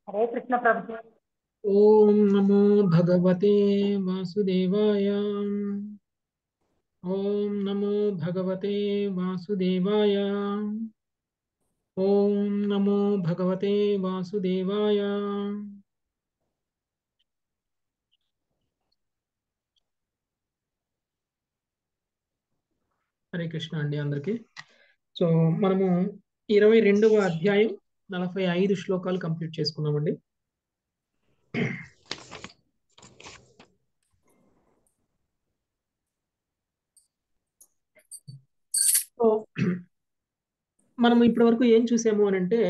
హరే కృష్ణ ప్రభుజీ ఓం నమో భగవతే వాసుదేవాయ ఓం నమో భగవతే వాసుదేవాయ ఓం నమో భగవతే వాసుదేవాయ హరే కృష్ణ అండి అందరికీ సో మనము ఇరవై రెండవ అధ్యాయం నలభై ఐదు శ్లోకాలు కంప్లీట్ చేసుకున్నామండి సో మనం ఇప్పటి వరకు ఏం చూసాము అని అంటే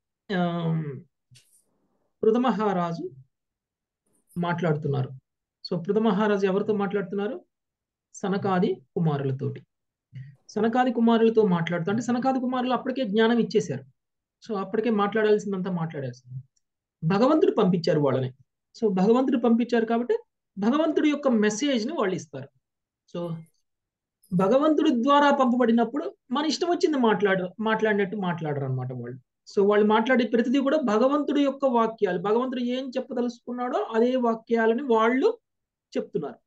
పృథమహారాజు మాట్లాడుతున్నారు సో పృథమహారాజు ఎవరితో మాట్లాడుతున్నారు సనకాది కుమారులతోటి సనకాది కుమారులతో మాట్లాడుతూ అంటే సనకాది కుమారులు అప్పటికే జ్ఞానం ఇచ్చేశారు సో అప్పటికే మాట్లాడాల్సిందంతా మాట్లాడేస్తారు భగవంతుడు పంపించారు వాళ్ళని సో భగవంతుడు పంపించారు కాబట్టి భగవంతుడి యొక్క మెసేజ్ని వాళ్ళు ఇస్తారు సో భగవంతుడి ద్వారా పంపబడినప్పుడు మన ఇష్టం వచ్చింది మాట్లాడ మాట్లాడినట్టు మాట్లాడరు అనమాట వాళ్ళు సో వాళ్ళు మాట్లాడే ప్రతిదీ కూడా భగవంతుడి యొక్క వాక్యాలు భగవంతుడు ఏం చెప్పదలుచుకున్నాడో అదే వాక్యాలని వాళ్ళు చెప్తున్నారు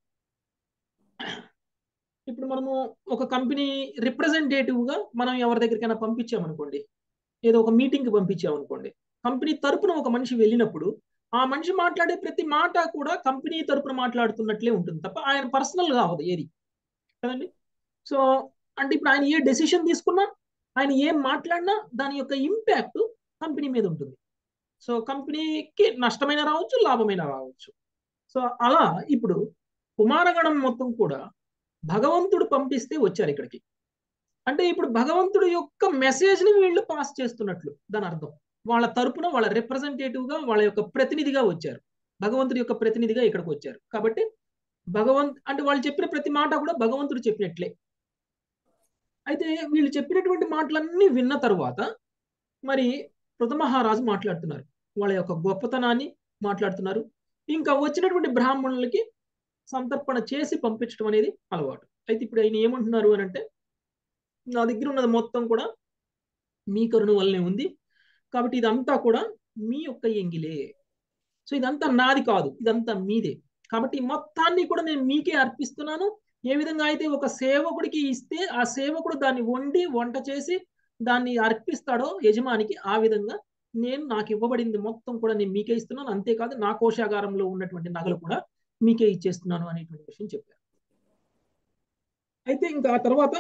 ఇప్పుడు మనము ఒక కంపెనీ రిప్రజెంటేటివ్గా మనం ఎవరి దగ్గరికైనా పంపించామనుకోండి ఏదో ఒక మీటింగ్కి పంపించామనుకోండి కంపెనీ తరపున ఒక మనిషి వెళ్ళినప్పుడు ఆ మనిషి మాట్లాడే ప్రతి మాట కూడా కంపెనీ తరపున మాట్లాడుతున్నట్లే ఉంటుంది తప్ప ఆయన పర్సనల్గా అవ్వదు ఏది కదండి సో అంటే ఇప్పుడు ఆయన ఏ డెసిషన్ తీసుకున్నా ఆయన ఏం మాట్లాడినా దాని యొక్క ఇంపాక్ట్ కంపెనీ మీద ఉంటుంది సో కంపెనీకి నష్టమైన రావచ్చు లాభమైన రావచ్చు సో అలా ఇప్పుడు కుమారగణం మొత్తం కూడా భగవంతుడు పంపిస్తే వచ్చారు ఇక్కడికి అంటే ఇప్పుడు భగవంతుడు యొక్క మెసేజ్ని వీళ్ళు పాస్ చేస్తున్నట్లు దాని అర్థం వాళ్ళ తరపున వాళ్ళ రిప్రజెంటేటివ్గా వాళ్ళ యొక్క ప్రతినిధిగా వచ్చారు భగవంతుడి యొక్క ప్రతినిధిగా ఇక్కడికి వచ్చారు కాబట్టి భగవంత్ అంటే వాళ్ళు చెప్పిన ప్రతి మాట కూడా భగవంతుడు చెప్పినట్లే అయితే వీళ్ళు చెప్పినటువంటి మాటలన్నీ విన్న తరువాత మరి మహారాజు మాట్లాడుతున్నారు వాళ్ళ యొక్క గొప్పతనాన్ని మాట్లాడుతున్నారు ఇంకా వచ్చినటువంటి బ్రాహ్మణులకి సంతర్పణ చేసి పంపించడం అనేది అలవాటు అయితే ఇప్పుడు ఆయన ఏమంటున్నారు అని అంటే నా దగ్గర ఉన్నది మొత్తం కూడా మీ కరుణ వల్లనే ఉంది కాబట్టి ఇదంతా కూడా మీ యొక్క ఎంగిలే సో ఇదంతా నాది కాదు ఇదంతా మీదే కాబట్టి మొత్తాన్ని కూడా నేను మీకే అర్పిస్తున్నాను ఏ విధంగా అయితే ఒక సేవకుడికి ఇస్తే ఆ సేవకుడు దాన్ని వండి వంట చేసి దాన్ని అర్పిస్తాడో యజమానికి ఆ విధంగా నేను నాకు ఇవ్వబడింది మొత్తం కూడా నేను మీకే ఇస్తున్నాను అంతేకాదు నా కోశాగారంలో ఉన్నటువంటి నగలు కూడా మీకే ఇచ్చేస్తున్నాను అనేటువంటి విషయం చెప్పారు అయితే ఇంకా ఆ తర్వాత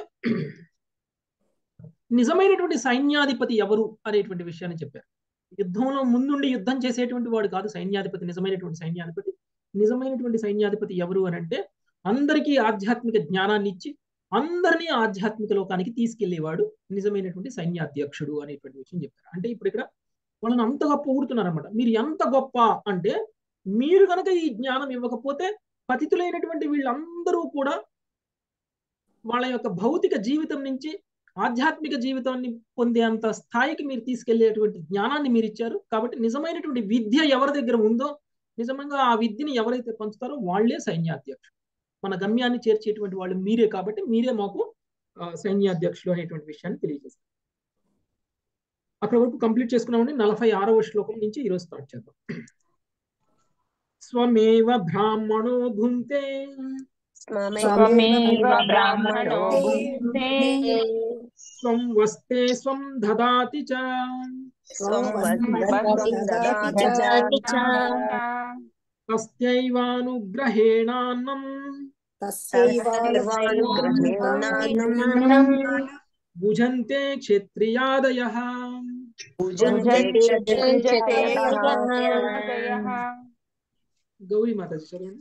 నిజమైనటువంటి సైన్యాధిపతి ఎవరు అనేటువంటి విషయాన్ని చెప్పారు యుద్ధంలో ముందుండి యుద్ధం చేసేటువంటి వాడు కాదు సైన్యాధిపతి నిజమైనటువంటి సైన్యాధిపతి నిజమైనటువంటి సైన్యాధిపతి ఎవరు అని అంటే అందరికీ ఆధ్యాత్మిక జ్ఞానాన్ని ఇచ్చి అందరినీ ఆధ్యాత్మిక లోకానికి తీసుకెళ్లేవాడు నిజమైనటువంటి సైన్యాధ్యక్షుడు అనేటువంటి విషయం చెప్పారు అంటే ఇప్పుడు ఇక్కడ వాళ్ళని అంతగా పొగుడుతున్నారన్నమాట మీరు ఎంత గొప్ప అంటే మీరు కనుక ఈ జ్ఞానం ఇవ్వకపోతే పతితులైనటువంటి వీళ్ళందరూ కూడా వాళ్ళ యొక్క భౌతిక జీవితం నుంచి ఆధ్యాత్మిక జీవితాన్ని పొందేంత స్థాయికి మీరు తీసుకెళ్లేటువంటి జ్ఞానాన్ని మీరు ఇచ్చారు కాబట్టి నిజమైనటువంటి విద్య ఎవరి దగ్గర ఉందో నిజంగా ఆ విద్యని ఎవరైతే పంచుతారో వాళ్లే సైన్యాధ్యక్షుడు మన గమ్యాన్ని చేర్చేటువంటి వాళ్ళు మీరే కాబట్టి మీరే మాకు సైన్యాధ్యక్షులు అనేటువంటి విషయాన్ని తెలియజేస్తారు అక్కడ వరకు కంప్లీట్ చేసుకున్నామండి నలభై ఆరవ శ్లోకం నుంచి ఈరోజు స్టార్ట్ చేద్దాం స్వమేవ బ్రాహ్మణో భుంతే స్వమేవ బ్రాహ్మణో భుంక్తే స్వం వస్తే స్వం దదాతి చ స్వం వస్త్రం దదాతి చ తస్యైవానుగ్రహేణాన్నం తస్యైవానుగ్రహేణాన్నం భుజంతే క్షత్రియాదయ భుజంతే క్షత్రియాదయః గౌరీ మాతాజీ చదవండి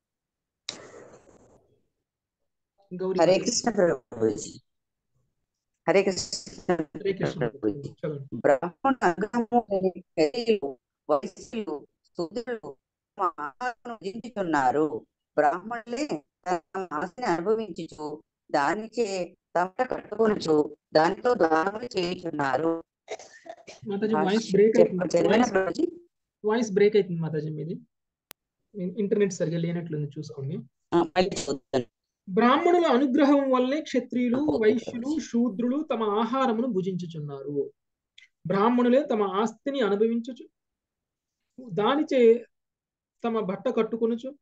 గౌరీ హరే కృష్ణ ప్రభుజీ హరే కృష్ణ హరే కృష్ణ ప్రభుజీ చదవండి బ్రాహ్మణ అగ్రహము స్త్రీలు, వైశ్యులు శూద్రులు తమ ఆహారం భుజించుచున్నారు బ్రాహ్మణులే తమ ఆస్తిని అనుభవించుచు దానిచే తమట కట్టుకొనుచు దానితో దానములు చేయుచున్నారు మాతాజీ వాయిస్ బ్రేక్ చెప్ప- అవుతుంది చదివిన వాయిస్ ప్రభుజీ వాయిస్ బ్రేక్ అవుతుంది మాతాజీ మీది ఇంటర్నెట్ సరిగా లేనట్లుంది చూసుకోండి ఆ, మళ్ళీ చూద్దాం. బ్రాహ్మణుల అనుగ్రహం వల్లే క్షత్రియులు వైశ్యులు శూద్రులు తమ ఆహారమును భుజించుచున్నారు బ్రాహ్మణులే తమ ఆస్తిని అనుభవించుచు దానిచే తమ బట్ట కట్టుకొనుచు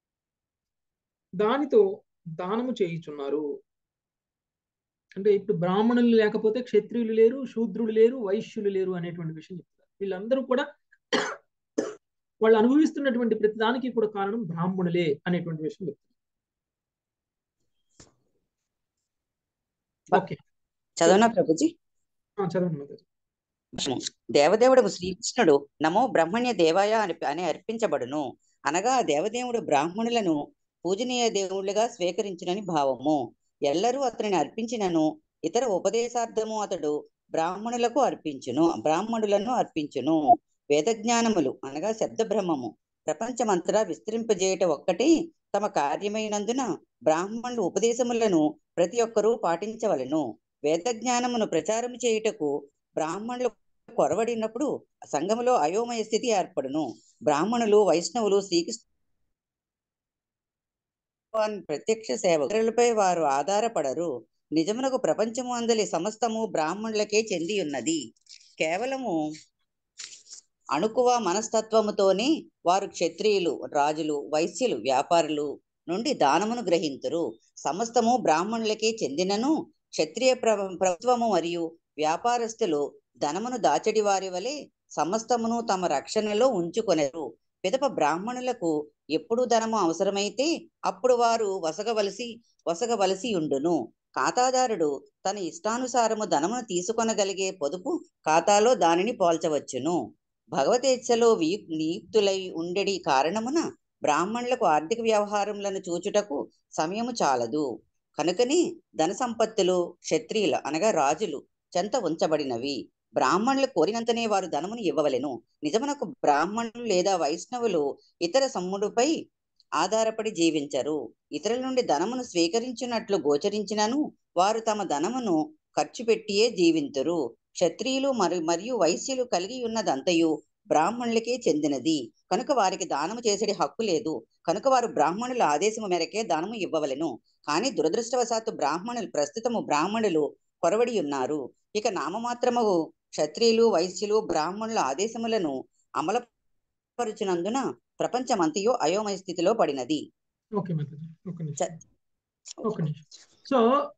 దానితో దానము చేయుచున్నారు అంటే ఇప్పుడు బ్రాహ్మణులు లేకపోతే క్షత్రియులు లేరు శూద్రులు లేరు వైశ్యులు లేరు అనేటువంటి విషయం చెప్తారు వీళ్ళందరూ కూడా వాళ్ళు అనుభవిస్తున్నటువంటి ప్రతి దానికి కూడా కారణం బ్రాహ్మణులే అనేటువంటి విషయం చెప్తారు ఓకే చదవనా ప్రభుజీ ఆ, చదవండి మాతాజీ దేవదేవుడు శ్రీకృష్ణుడు నమో బ్రహ్మణ్య దేవాయ అని అని అర్పించబడును అనగా ఆ దేవదేవుడు బ్రాహ్మణులను పూజనీయ దేవుళ్ళుగా స్వీకరించునని భావము ఎల్లరూ అతనిని అర్పించినను ఇతర ఉపదేశార్థము అతడు బ్రాహ్మణులకు అర్పించును బ్రాహ్మణులను అర్పించును వేదజ్ఞానములు అనగా శబ్ద బ్రహ్మము ప్రపంచమంతటా విస్తరింపజేయట ఒక్కటే తమ కార్యమైనందున బ్రాహ్మణులు ఉపదేశములను ప్రతి ఒక్కరూ పాటించవలెను వేదజ్ఞానమును ప్రచారము చేయుటకు బ్రాహ్మణులు కొరవడినప్పుడు సంఘములో అయోమయ స్థితి ఏర్పడును బ్రాహ్మణులు వైష్ణవులు శ్రీకృష్ణ వారి ప్రత్యక్ష సేవకులపై వారు ఆధారపడరు నిజమునకు ప్రపంచము అందలి సమస్తము బ్రాహ్మణులకే చెంది ఉన్నది కేవలము అణుకువ మనస్తత్వముతోనే వారు క్షత్రియులు రాజులు వైశ్యులు వ్యాపారులు నుండి దానమును గ్రహింతురు సమస్తము బ్రాహ్మణులకే చెందినను క్షత్రియ ప్ర- ప్రభుత్వము మరియు వ్యాపారస్తులు ధనమును దాచడి వారి వలె సమస్తమును తమ రక్షణలో ఉంచుకొనరు పిదప బ్రాహ్మణులకు ఎప్పుడు ధనము అవసరమైతే అప్పుడు వారు వసగవలసి వసగవలసి ఉండును ఖాతాదారుడు తన ఇష్టానుసారము ధనమును తీసుకొనగలిగే పొదుపు ఖాతాలో దానిని పోల్చవచ్చును భగవతేచ్ఛలో వియు- నియుక్తులై ఉండడి కారణమున బ్రాహ్మణులకు ఆర్థిక వ్యవహారములను చూచుటకు సమయము చాలదు కనుకని ధన సంపత్తులు క్షత్రియుల అనగా రాజులు చెంత ఉంచబడినవి బ్రాహ్మణులు కోరినంతనే వారు ధనమును ఇవ్వవలెను నిజమునకు బ్రాహ్మణులు లేదా వైష్ణవులు ఇతర సమ్ముడుపై ఆధారపడి జీవించరు ఇతరుల నుండి ధనమును స్వీకరించినట్లు గోచరించినను వారు తమ ధనమును ఖర్చు పెట్టియే జీవింతురు క్షత్రియులు మరి మరియు వైశ్యులు కలిగి ఉన్నదంతయు బ్రాహ్మణులకే చెందినది కనుక వారికి దానము చేసేటి హక్కు లేదు కనుక వారు బ్రాహ్మణుల ఆదేశము మేరకే దానము ఇవ్వవలెను కానీ దురదృష్టవశాత్తు బ్రాహ్మణులు ప్రస్తుతము బ్రాహ్మణులు కొరవడి ఉన్నారు ఇక నామమాత్రము క్షత్రియులు వైశ్యులు బ్రాహ్మణుల ఆదేశములను అమలుపరుచునందున ప్రపంచమంతయు అయోమయ స్థితిలో పడినది ఓకే మాతాజీ ఒక నిమిషం చ- ఒక నిమిషం సో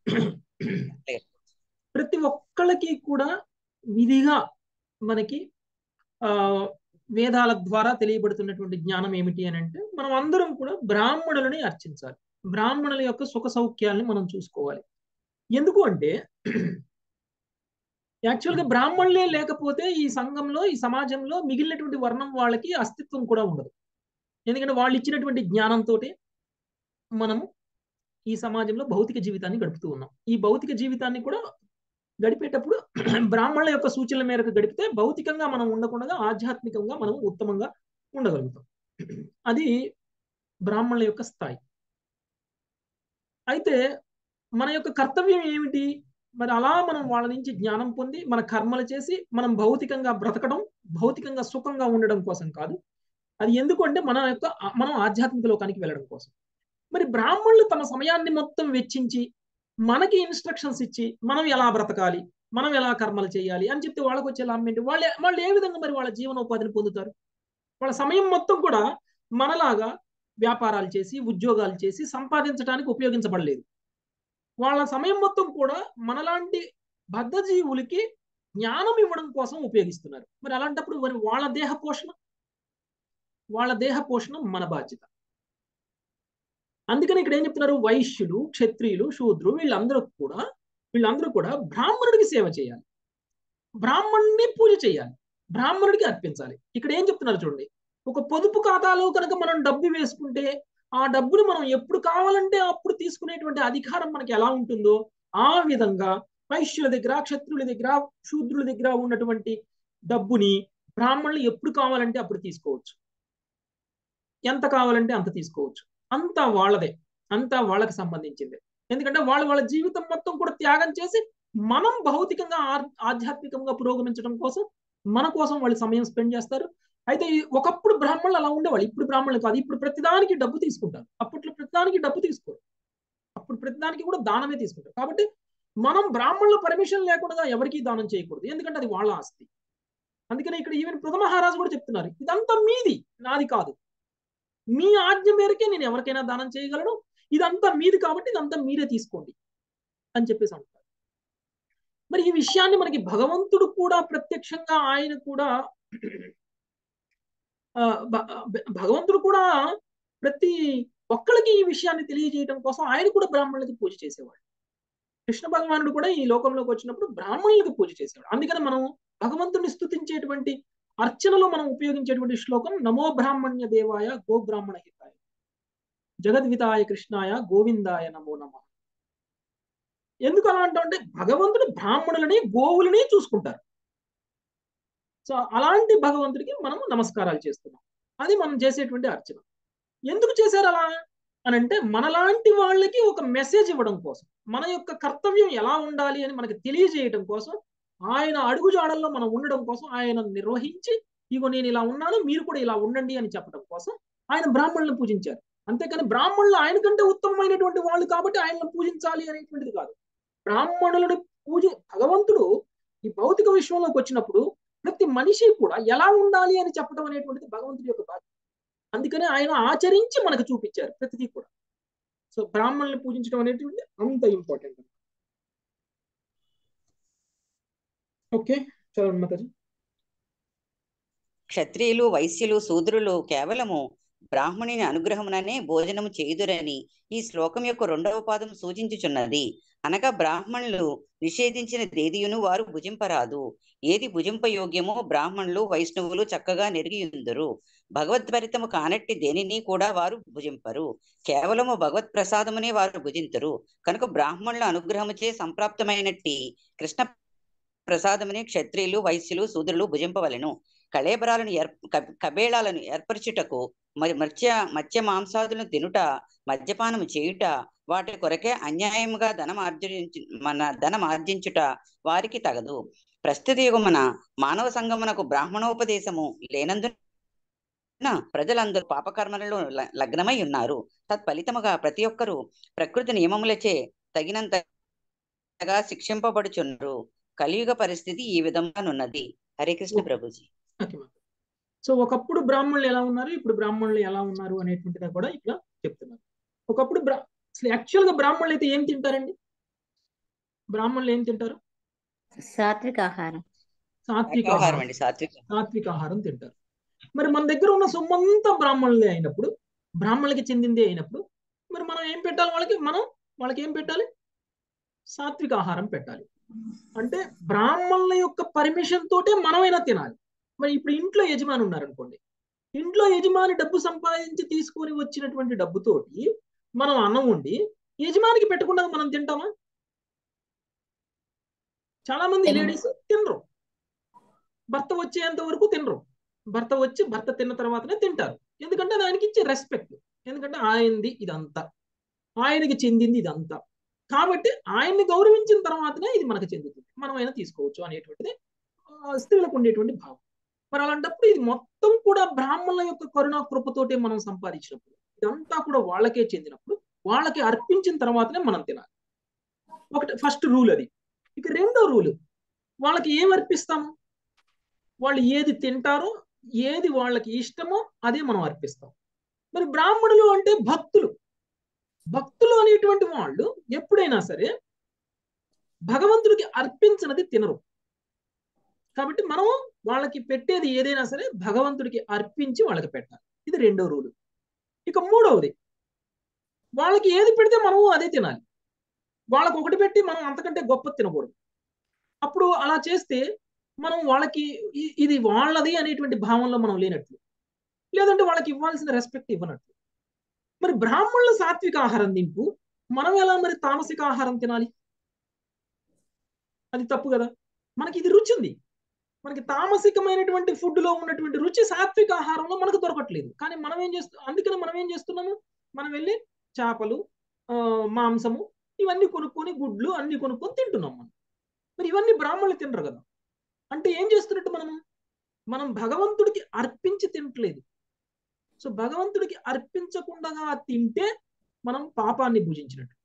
ప్రతి ఒక్కళ్ళకి కూడా విధిగా మనకి ఆ వేదాల ద్వారా తెలియబడుతున్నటువంటి జ్ఞానం ఏమిటి అని అంటే మనం అందరం కూడా బ్రాహ్మణులని అర్చించాలి బ్రాహ్మణుల యొక్క సుఖ సౌఖ్యాల్ని మనం చూసుకోవాలి ఎందుకు అంటే యాక్చువల్గా బ్రాహ్మణులే లేకపోతే ఈ సంఘంలో ఈ సమాజంలో మిగిలినటువంటి వర్ణం వాళ్ళకి అస్తిత్వం కూడా ఉండదు ఎందుకంటే వాళ్ళు ఇచ్చినటువంటి జ్ఞానంతో మనము ఈ సమాజంలో భౌతిక జీవితాన్ని గడుపుతూ ఉన్నాం ఈ భౌతిక జీవితాన్ని కూడా గడిపేటప్పుడు బ్రాహ్మణుల యొక్క సూచనల మేరకు గడిపితే భౌతికంగా మనం ఉండకుండా ఆధ్యాత్మికంగా మనం ఉత్తమంగా ఉండగలుగుతాం అది బ్రాహ్మణుల యొక్క స్థాయి అయితే మన యొక్క కర్తవ్యం ఏమిటి మరి అలా మనం వాళ్ళ నుంచి జ్ఞానం పొంది మన కర్మలు చేసి మనం భౌతికంగా బ్రతకడం భౌతికంగా సుఖంగా ఉండడం కోసం కాదు అది ఎందుకు అంటే మన యొక్క మనం ఆధ్యాత్మిక లోకానికి వెళ్ళడం కోసం మరి బ్రాహ్మణులు తమ సమయాన్ని మొత్తం వెచ్చించి మనకి ఇన్స్ట్రక్షన్స్ ఇచ్చి మనం ఎలా బ్రతకాలి మనం ఎలా కర్మలు చేయాలి అని చెప్తే వాళ్ళకి వచ్చే లాభం ఏంటి వాళ్ళు వాళ్ళు ఏ విధంగా మరి వాళ్ళ జీవనోపాధిని పొందుతారు వాళ్ళ సమయం మొత్తం కూడా మనలాగా వ్యాపారాలు చేసి ఉద్యోగాలు చేసి సంపాదించడానికి ఉపయోగించబడలేదు వాళ్ళ సమయం మొత్తం కూడా మనలాంటి బద్ధజీవులకి జ్ఞానం ఇవ్వడం కోసం ఉపయోగిస్తున్నారు మరి అలాంటప్పుడు మరి వాళ్ళ దేహ పోషణ వాళ్ళ దేహ పోషణ మన బాధ్యత అందుకని ఇక్కడ ఏం చెప్తున్నారు వైశ్యులు క్షత్రియులు శూద్రులు వీళ్ళందరూ కూడా వీళ్ళందరూ కూడా బ్రాహ్మణుడికి సేవ చేయాలి బ్రాహ్మణుడిని పూజ చేయాలి బ్రాహ్మణుడికి అర్పించాలి ఇక్కడ ఏం చెప్తున్నారు చూడండి ఒక పొదుపు ఖాతాలో కనుక మనం డబ్బు వేసుకుంటే ఆ డబ్బును మనం ఎప్పుడు కావాలంటే అప్పుడు తీసుకునేటువంటి అధికారం మనకి ఎలా ఉంటుందో ఆ విధంగా వైశ్యుల దగ్గర క్షత్రుల దగ్గర శూద్రుల దగ్గర ఉన్నటువంటి డబ్బుని బ్రాహ్మణులు ఎప్పుడు కావాలంటే అప్పుడు తీసుకోవచ్చు ఎంత కావాలంటే అంత తీసుకోవచ్చు అంతా వాళ్ళదే అంతా వాళ్ళకి సంబంధించింది ఎందుకంటే వాళ్ళు వాళ్ళ జీవితం మొత్తం కూడా త్యాగం చేసి మనం భౌతికంగా ఆధ్యాత్మికంగా పురోగమించడం కోసం మన కోసం వాళ్ళు సమయం స్పెండ్ చేస్తారు అయితే ఒకప్పుడు బ్రాహ్మణులు అలా ఉండేవాళ్ళు ఇప్పుడు బ్రాహ్మణులు కాదు ఇప్పుడు ప్రతిదానికి డబ్బు తీసుకుంటారు అప్పట్లో ప్రతిదానికి డబ్బు తీసుకోరు అప్పుడు ప్రతిదానికి కూడా దానమే తీసుకుంటారు కాబట్టి మనం బ్రాహ్మణుల పర్మిషన్ లేకుండా ఎవరికీ దానం చేయకూడదు ఎందుకంటే అది వాళ్ళ ఆస్తి అందుకని ఇక్కడ ఈవెన్ పృథ మహారాజు కూడా చెప్తున్నారు ఇదంతా మీది నాది కాదు మీ ఆజ్ఞ మేరకే నేను ఎవరికైనా దానం చేయగలను ఇదంతా మీది కాబట్టి ఇదంతా మీరే తీసుకోండి అని చెప్పేసి అంటారు మరి ఈ విషయాన్ని మనకి భగవంతుడు కూడా ప్రత్యక్షంగా ఆయన కూడా ఆ, భ- భ- భగవంతుడు కూడా ప్రతి ఒక్కళ్ళకి ఈ విషయాన్ని తెలియజేయడం కోసం ఆయన కూడా బ్రాహ్మణులకి పూజ చేసేవాడు కృష్ణ భగవానుడు కూడా ఈ లోకంలోకి వచ్చినప్పుడు బ్రాహ్మణులకు పూజ చేసేవాడు అందుకని మనం భగవంతుని స్తుతించేటువంటి అర్చనలో మనం ఉపయోగించేటువంటి శ్లోకం నమో బ్రాహ్మణ్య దేవాయ గో బ్రాహ్మణ హితాయ జగద్వితాయ కృష్ణాయ గోవిందాయ నమో నమ ఎందుకు అలా అంటే భగవంతుడు బ్రాహ్మణులని గోవులని చూసుకుంటారు సో అలాంటి భగవంతుడికి మనం నమస్కారాలు చేస్తున్నాం అది మనం చేసేటువంటి అర్చన ఎందుకు చేశారు అలా అని అంటే మనలాంటి వాళ్ళకి ఒక మెసేజ్ ఇవ్వడం కోసం మన యొక్క కర్తవ్యం ఎలా ఉండాలి అని మనకి తెలియజేయడం కోసం ఆయన అడుగుజాడల్లో మనం ఉండడం కోసం ఆయన నిర్వహించి ఇగో నేను ఇలా ఉన్నాను మీరు కూడా ఇలా ఉండండి అని చెప్పడం కోసం ఆయన బ్రాహ్మణులను పూజించారు అంతేకాని బ్రాహ్మణులు ఆయన కంటే ఉత్తమమైనటువంటి వాళ్ళు కాబట్టి ఆయనను పూజించాలి అనేటువంటిది కాదు బ్రాహ్మణులను పూజ భగవంతుడు ఈ భౌతిక విశ్వంలోకి వచ్చినప్పుడు ప్రతి మనిషి కూడా ఎలా ఉండాలి అని చెప్పడం అనేటువంటిది భగవంతుడి యొక్క బాధ్యత అందుకనే ఆయన ఆచరించి మనకు చూపించారు ప్రతిదీ కూడా సో బ్రాహ్మణుల్ని పూజించడం అనేటువంటిది అంత ఇంపార్టెంట్ ఓకే చదవండి మాతాజీ క్షత్రియులు వైశ్యులు శూద్రులు కేవలము బ్రాహ్మణుని అనుగ్రహముననే భోజనము చేయుదురని ఈ శ్లోకం యొక్క రెండవ పాదం సూచించుచున్నది అనగా బ్రాహ్మణులు నిషేధించిన దేదియును వారు భుజింపరాదు ఏది భుజింపయోగ్యమో బ్రాహ్మణులు వైష్ణవులు చక్కగా నెరిగియుందురు భగవద్భరితము కానట్టి దేనిని కూడా వారు భుజింపరు కేవలము భగవత్ ప్రసాదమునే వారు భుజింతురు కనుక బ్రాహ్మణుల అనుగ్రహముచే సంప్రాప్తమైనట్టి కృష్ణ ప్రసాదముని క్షత్రియులు వైశ్యులు శూద్రులు భుజింపవలెను కళేబరాలను ఏర్ క- కబేళాలను ఏర్పరచుటకు మరి మత్స్య మత్స్య మాంసాదులను తినుట మద్యపానము చేయుట వాటి కొరకే అన్యాయముగా ధనం ఆర్జించు మన ధనం ఆర్జించుట వారికి తగదు ప్రస్తుత యుగమున మానవ సంగమునకు బ్రాహ్మణోపదేశము లేనందున ప్రజలందరూ పాపకర్మలలో ల- లగ్నమై ఉన్నారు తత్ఫలితముగా ప్రతి ఒక్కరూ ప్రకృతి నియమములచే తగినంతగా శిక్షింపబడుచున్నారు కలియుగ పరిస్థితి ఈ విధంగానున్నది హరే కృష్ణ ప్రభుజీ ఓకే మాతాజీ సో ఒకప్పుడు బ్రాహ్మణులు ఎలా ఉన్నారు ఇప్పుడు బ్రాహ్మణులు ఎలా ఉన్నారు అనేటువంటిది కూడా ఇక్కడ చెప్తున్నారు ఒకప్పుడు బ్రా అసలు యాక్చువల్ గా బ్రాహ్మణులు అయితే ఏం తింటారండి బ్రాహ్మణులు ఏం తింటారు సాత్విక ఆహారం సాత్విక ఆహారం ఆహారం అండి సాత్విక సాత్విక ఆహారం తింటారు మరి మన దగ్గర ఉన్న సొమ్మంతా బ్రాహ్మణులే అయినప్పుడు బ్రాహ్మణులకి చెందిందే అయినప్పుడు మరి మనం ఏం పెట్టాలి వాళ్ళకి మనం వాళ్ళకి ఏం పెట్టాలి సాత్విక ఆహారం పెట్టాలి అంటే బ్రాహ్మణుల యొక్క పర్మిషన్ తోటే మనమైనా తినాలి మరి ఇప్పుడు ఇంట్లో యజమాని ఉన్నారనుకోండి ఇంట్లో యజమాని డబ్బు సంపాదించి తీసుకొని వచ్చినటువంటి డబ్బుతోటి మనం అన్నం వండి యజమానికి పెట్టకుండా మనం తింటామా చాలా మంది తినం. లేడీస్ తినరు భర్త వచ్చేంత వరకు తినరు భర్త వచ్చి భర్త తిన్న తర్వాతనే తింటారు ఎందుకంటే అది ఆయనకి ఇచ్చే రెస్పెక్ట్ ఎందుకంటే ఆయనది ఇదంతా ఆయనకి చెందింది ఇదంతా కాబట్టి ఆయన్ని గౌరవించిన తర్వాతనే ఇది మనకు చెందుతుంది మనమైనా తీసుకోవచ్చు అనేటువంటిది ఆ, స్త్రీలకు ఉండేటువంటి భావం మరి అలాంటప్పుడు ఇది మొత్తం కూడా బ్రాహ్మణుల యొక్క కరుణా కృపతోటే మనం సంపాదించినప్పుడు ఇదంతా కూడా వాళ్ళకే చెందినప్పుడు వాళ్ళకి అర్పించిన తర్వాతనే మనం తినాలి ఒకటి ఫస్ట్ రూల్ అది ఇక రెండో రూల్ వాళ్ళకి ఏం అర్పిస్తాము వాళ్ళు ఏది తింటారో ఏది వాళ్ళకి ఇష్టమో అదే మనం అర్పిస్తాం మరి బ్రాహ్మణులు అంటే భక్తులు భక్తులు అనేటువంటి వాళ్ళు ఎప్పుడైనా సరే భగవంతుడికి అర్పించినది తినరు కాబట్టి మనం వాళ్ళకి పెట్టేది ఏదైనా సరే భగవంతుడికి అర్పించి వాళ్ళకి పెట్టాలి ఇది రెండో రూలు ఇక మూడవది వాళ్ళకి ఏది పెడితే మనం అదే తినాలి వాళ్ళకి ఒకటి పెట్టి మనం అంతకంటే గొప్ప తినకూడదు అప్పుడు అలా చేస్తే మనం వాళ్ళకి ఇ- ఇది వాళ్ళది అనేటువంటి భావంలో మనం లేనట్లు లేదంటే వాళ్ళకి ఇవ్వాల్సిన రెస్పెక్ట్ ఇవ్వనట్లు మరి బ్రాహ్మణుల సాత్విక ఆహారం తింటూ మనం ఎలా మరి తామసిక ఆహారం తినాలి అది తప్పు కదా మనకి ఇది రుచి ఉంది మనకి తామసికమైనటువంటి ఫుడ్ లో ఉన్నటువంటి రుచి సాత్విక ఆహారంలో మనకు దొరకట్లేదు కానీ మనం ఏం చేస్తున్నాం అందుకని మనం ఏం చేస్తున్నాము మనం వెళ్ళి చేపలు ఆ, మాంసము ఇవన్నీ కొనుక్కొని గుడ్లు అన్ని కొనుక్కొని తింటున్నాం మనం మరి ఇవన్నీ బ్రాహ్మణులు తినరు కదా అంటే ఏం చేస్తున్నట్టు మనము మనం భగవంతుడికి అర్పించి తినట్లేదు సో భగవంతుడికి అర్పించకుండా తింటే మనం పాపాన్ని భుజించినట్టు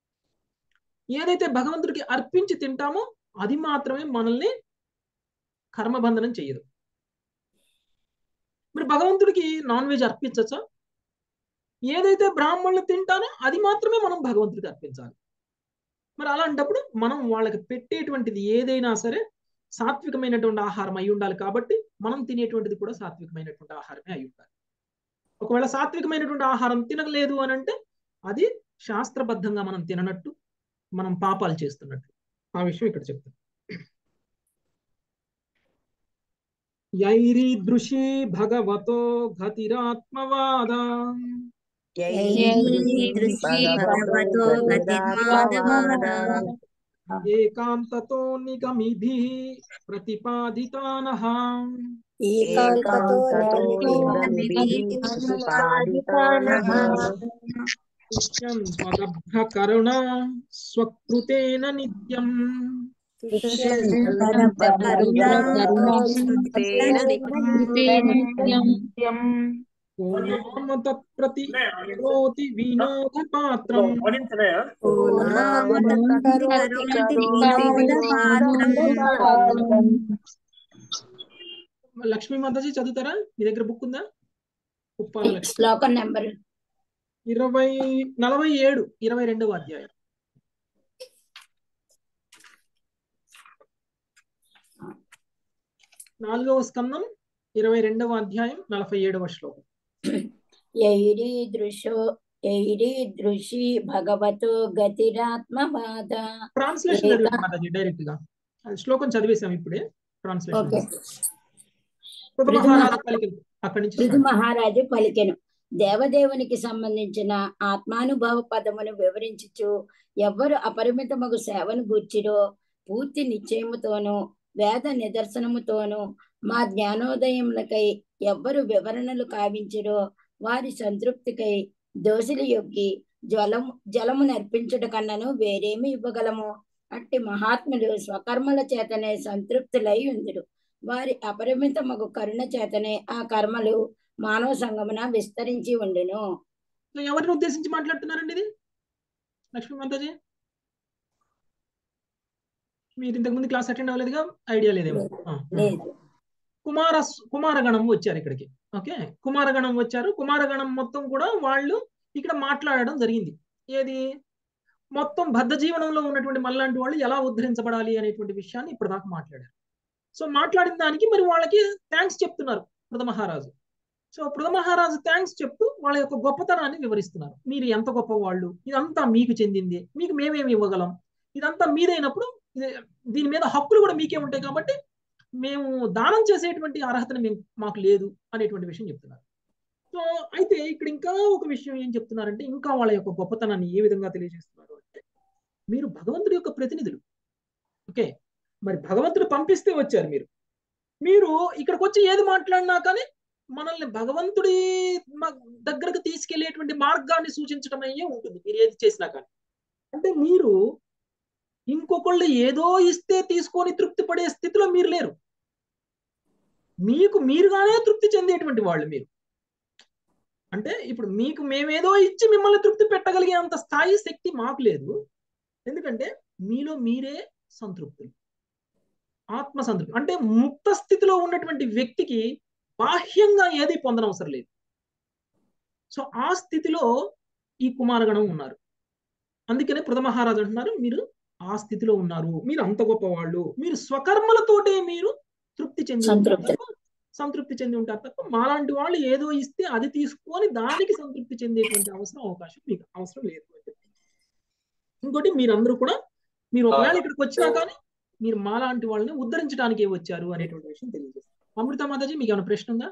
ఏదైతే భగవంతుడికి అర్పించి తింటామో అది మాత్రమే మనల్ని కర్మబంధనం చెయ్యదు మరి భగవంతుడికి నాన్ వెజ్ అర్పించచ్చా ఏదైతే బ్రాహ్మణులు తింటారో అది మాత్రమే మనం భగవంతుడికి అర్పించాలి మరి అలాంటప్పుడు మనం వాళ్ళకి పెట్టేటువంటిది ఏదైనా సరే సాత్వికమైనటువంటి ఆహారం అయి ఉండాలి కాబట్టి మనం తినేటువంటిది కూడా సాత్వికమైనటువంటి ఆహారమే అయి ఉండాలి ఒకవేళ సాత్వికమైనటువంటి ఆహారం తినలేదు అని అంటే అది శాస్త్రబద్ధంగా మనం తిననట్టు మనం పాపాలు చేస్తున్నట్టు ఆ విషయం ఇక్కడ చెప్తాను యైరీదృశీ భగవతో గతిరాత్మవాద దృష్టి భగవతో గతిర్వాదవాద ఏకాంతతో నిగమిభి ప్రతిపాదితానః ఏకాంతతో నిత్యం పదభ్రకరుణ స్వకృతేన నిత్యం ఓ నామ తత్ప్రతి కరోతి వినోద పాత్రం లక్ష్మీ మాతాజీ చదువుతారా మీ దగ్గర బుక్ ఉందా ఉప్పాల లక్ష్మి శ్లోకం నెంబర్ ఇరవై నలభై ఏడు ఇరవై రెండవ అధ్యాయం నాలుగవ స్కందం ఇరవై రెండవ అధ్యాయం నలభై ఏడవ శ్లోకం యైరీదృశో యైరీదృశి భగవతో గతిరాత్మవాద ట్రాన్స్లేషన్ చదివాను మాతాజీ డైరెక్ట్ గా అది శ్లోకం చదివేశాం ఇప్పుడే ట్రాన్స్లేషన్ ఓకే కృత మహారాజు పలికింది అక్కడి నుంచి పృథు start. మహారాజు పలికెను దేవదేవునికి సంబంధించిన ఆత్మానుభవ పదమును వివరించుచు ఎవ్వరు అపరిమితమగు సేవను గూర్చిరో పూర్తి నిశ్చయముతోనూ వేద నిదర్శనముతోనూ మా జ్ఞానోదయములకై ఎవ్వరు వివరణలు కావించిరో వారి సంతృప్తికై దోషులు యొగ్గి జ్వలము జలము నర్పించుట కన్నను వేరేమి ఇవ్వగలము అట్టి మహాత్ములు స్వకర్మల చేతనే సంతృప్తులై ఉందురు వారి అపరిమితమగు కరుణ చేతనే ఆ కర్మలు మానవ సంగమున విస్తరించి ఉండును సో ఎవరిని ఉద్దేశించి మాట్లాడుతున్నారండి ఇది లక్ష్మీ మాతాజీ మీరు ఇంతకు ముందు క్లాస్ అటెండ్ అవ్వలేదుగా ఐడియా లేదేమో ఆ, ఆ. లేదు కుమార కుమారగణం వచ్చారు ఇక్కడికి ఓకే కుమారగణం వచ్చారు కుమారగణం మొత్తం కూడా వాళ్ళు ఇక్కడ మాట్లాడడం జరిగింది ఏది మొత్తం బద్ధ జీవనంలో ఉన్నటువంటి మళ్ళాంటి వాళ్ళు ఎలా ఉద్ధరించబడాలి అనేటువంటి విషయాన్ని ఇప్పుడు దాకా మాట్లాడారు సో మాట్లాడిన దానికి మరి వాళ్ళకి థ్యాంక్స్ చెప్తున్నారు పృథ మహారాజు సో పృథ మహారాజు థ్యాంక్స్ చెప్తూ వాళ్ళ యొక్క గొప్పతనాన్ని వివరిస్తున్నారు మీరు ఎంత గొప్ప వాళ్ళు ఇదంతా మీకు చెందింది మీకు మేమేమి ఇవ్వగలం ఇదంతా మీదైనప్పుడు ఇది- దీని మీద హక్కులు కూడా మీకే ఉంటాయి కాబట్టి మేము దానం చేసేటువంటి అర్హతను మేము మాకు లేదు అనేటువంటి విషయం చెప్తున్నారు సో అయితే ఇక్కడ ఇంకా ఒక విషయం ఏం చెప్తున్నారంటే ఇంకా వాళ్ళ యొక్క గొప్పతనాన్ని ఏ విధంగా తెలియజేస్తున్నారు అంటే మీరు భగవంతుడి యొక్క ప్రతినిధులు ఓకే మరి భగవంతుడు పంపిస్తే వచ్చారు మీరు మీరు ఇక్కడికి వచ్చి ఏది మాట్లాడినా కానీ మనల్ని భగవంతుడి మ- దగ్గరకు తీసుకెళ్లేటువంటి మార్గాన్ని సూచించడం అయ్యే ఉంటుంది మీరు ఏది చేసినా కానీ అంటే మీరు ఇంకొకళ్ళు ఏదో ఇస్తే తీసుకొని తృప్తి పడే స్థితిలో మీరు లేరు మీకు మీరుగానే తృప్తి చెందేటువంటి వాళ్ళు మీరు అంటే ఇప్పుడు మీకు మేమేదో ఇచ్చి మిమ్మల్ని తృప్తి పెట్టగలిగే అంత స్థాయి శక్తి మాకు లేదు ఎందుకంటే మీలో మీరే సంతృప్తులు ఆత్మ సంతృప్తి అంటే ముక్త స్థితిలో ఉన్నటువంటి వ్యక్తికి బాహ్యంగా ఏది పొందనవసరం లేదు సో ఆ స్థితిలో ఈ కుమారగణం ఉన్నారు అందుకనే మహారాజు అంటున్నారు మీరు ఆ స్థితిలో ఉన్నారు మీరు అంత గొప్ప వాళ్ళు మీరు స్వకర్మలతోటే మీరు తృప్తి చెంది ఉంటారు సంతృప్తి. తప్ప సంతృప్తి చెంది ఉంటారు తప్ప మాలాంటి వాళ్ళు ఏదో ఇస్తే అది తీసుకొని దానికి సంతృప్తి చెందేటువంటి అవసరం అవకాశం మీకు అవసరం లేదు అని చెప్పి. ఇంకోటి మీరందరూ కూడా మీరు ఒకవేళ ఇక్కడికి వచ్చినా కానీ మీరు మాలాంటి వాళ్ళని ఉద్ధరించడానికే వచ్చారు అనేటువంటి విషయం తెలియజేస్తారు అమృత మాతాజీ మీకు ఏమైనా ప్రశ్న ఉందా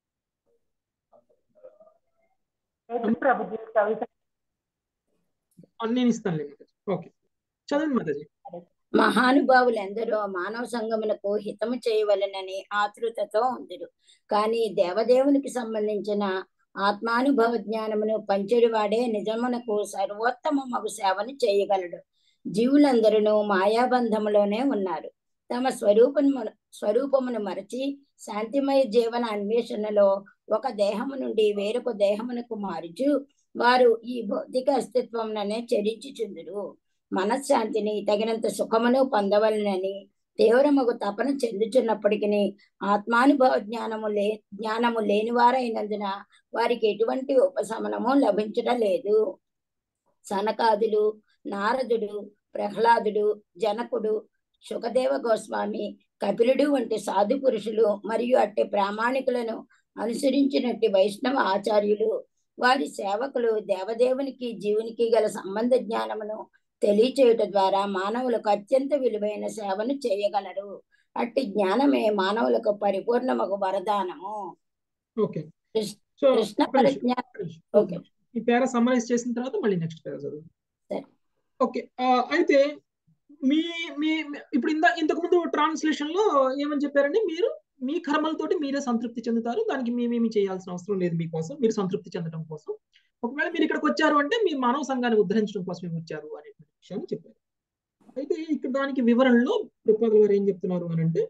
అన్ని నేను ఇస్తానులే మాతాజీ ఓకే చదవండి మాతాజీ మహానుభావులెందరో మానవ సంగమునకు హితము చేయవలెనని ఆతృతతో ఉందిరు కానీ దేవదేవునికి సంబంధించిన ఆత్మానుభవ జ్ఞానమును పంచెడివాడే నిజమునకు సర్వోత్తమమగు సేవను చేయగలడు జీవులందరూ మాయాబంధములోనే ఉన్నారు తమ స్వరూపము స్వరూపమును మరచి శాంతిమయ జీవన అన్వేషణలో ఒక దేహము నుండి వేరొక దేహమునకు మారుచు వారు ఈ భౌతిక అస్తిత్వంలోనే చరించుచుందురు మనశ్శాంతిని తగినంత సుఖమును పొందవలనని తీవ్రమగు తపన చెందుచున్నప్పటికీ ఆత్మానుభవ జ్ఞానము లే జ్ఞానము లేనివారైనందున వారికి ఎటువంటి ఉపశమనము లభించడం లేదు సనకాదులు నారదుడు ప్రహ్లాదుడు జనకుడు సుఖదేవ గోస్వామి కపిలుడు వంటి సాధు పురుషులు మరియు అట్టి ప్రామాణికులను అనుసరించినట్టి వైష్ణవ ఆచార్యులు వారి సేవకులు దేవదేవునికి జీవునికి గల సంబంధ జ్ఞానమును తెలియచేయుట ద్వారా మానవులకు అత్యంత విలువైన సేవను చేయగలరు అట్టి జ్ఞానమే మానవులకు పరిపూర్ణమగు వరదానము ఓకే కృష్ణ సో కృష్ణ ఒక్క నిమిషం, పరిజ్ఞా ఒక్క నిమిషం. ఓకే ఈ పేర సమ్మరైజ్ చేసిన తర్వాత మళ్ళీ నెక్స్ట్ పేర చదువు సరే. ఓకే ఆ, అయితే మీ మీ మీ- ఇప్పుడు ఇందా ఇంతకు ముందు ట్రాన్స్లేషన్ లో ఏమని చెప్పారండి మీరు మీ కర్మలతోటి మీరే సంతృప్తి చెందుతారు దానికి మేమేమి చేయాల్సిన అవసరం లేదు మీకోసం మీరు సంతృప్తి చెందడం కోసం ఒకవేళ మీరు ఇక్కడికి వచ్చారు అంటే మీ మానవ సంఘాన్ని ఉద్ధరించడం కోసమే వచ్చారు అనేటువంటి విషయాన్ని చెప్పారు అయితే ఇక్కడ దానికి వివరణలో ప్రపోజల్ గారు ఏం చెప్తున్నారు అని అంటే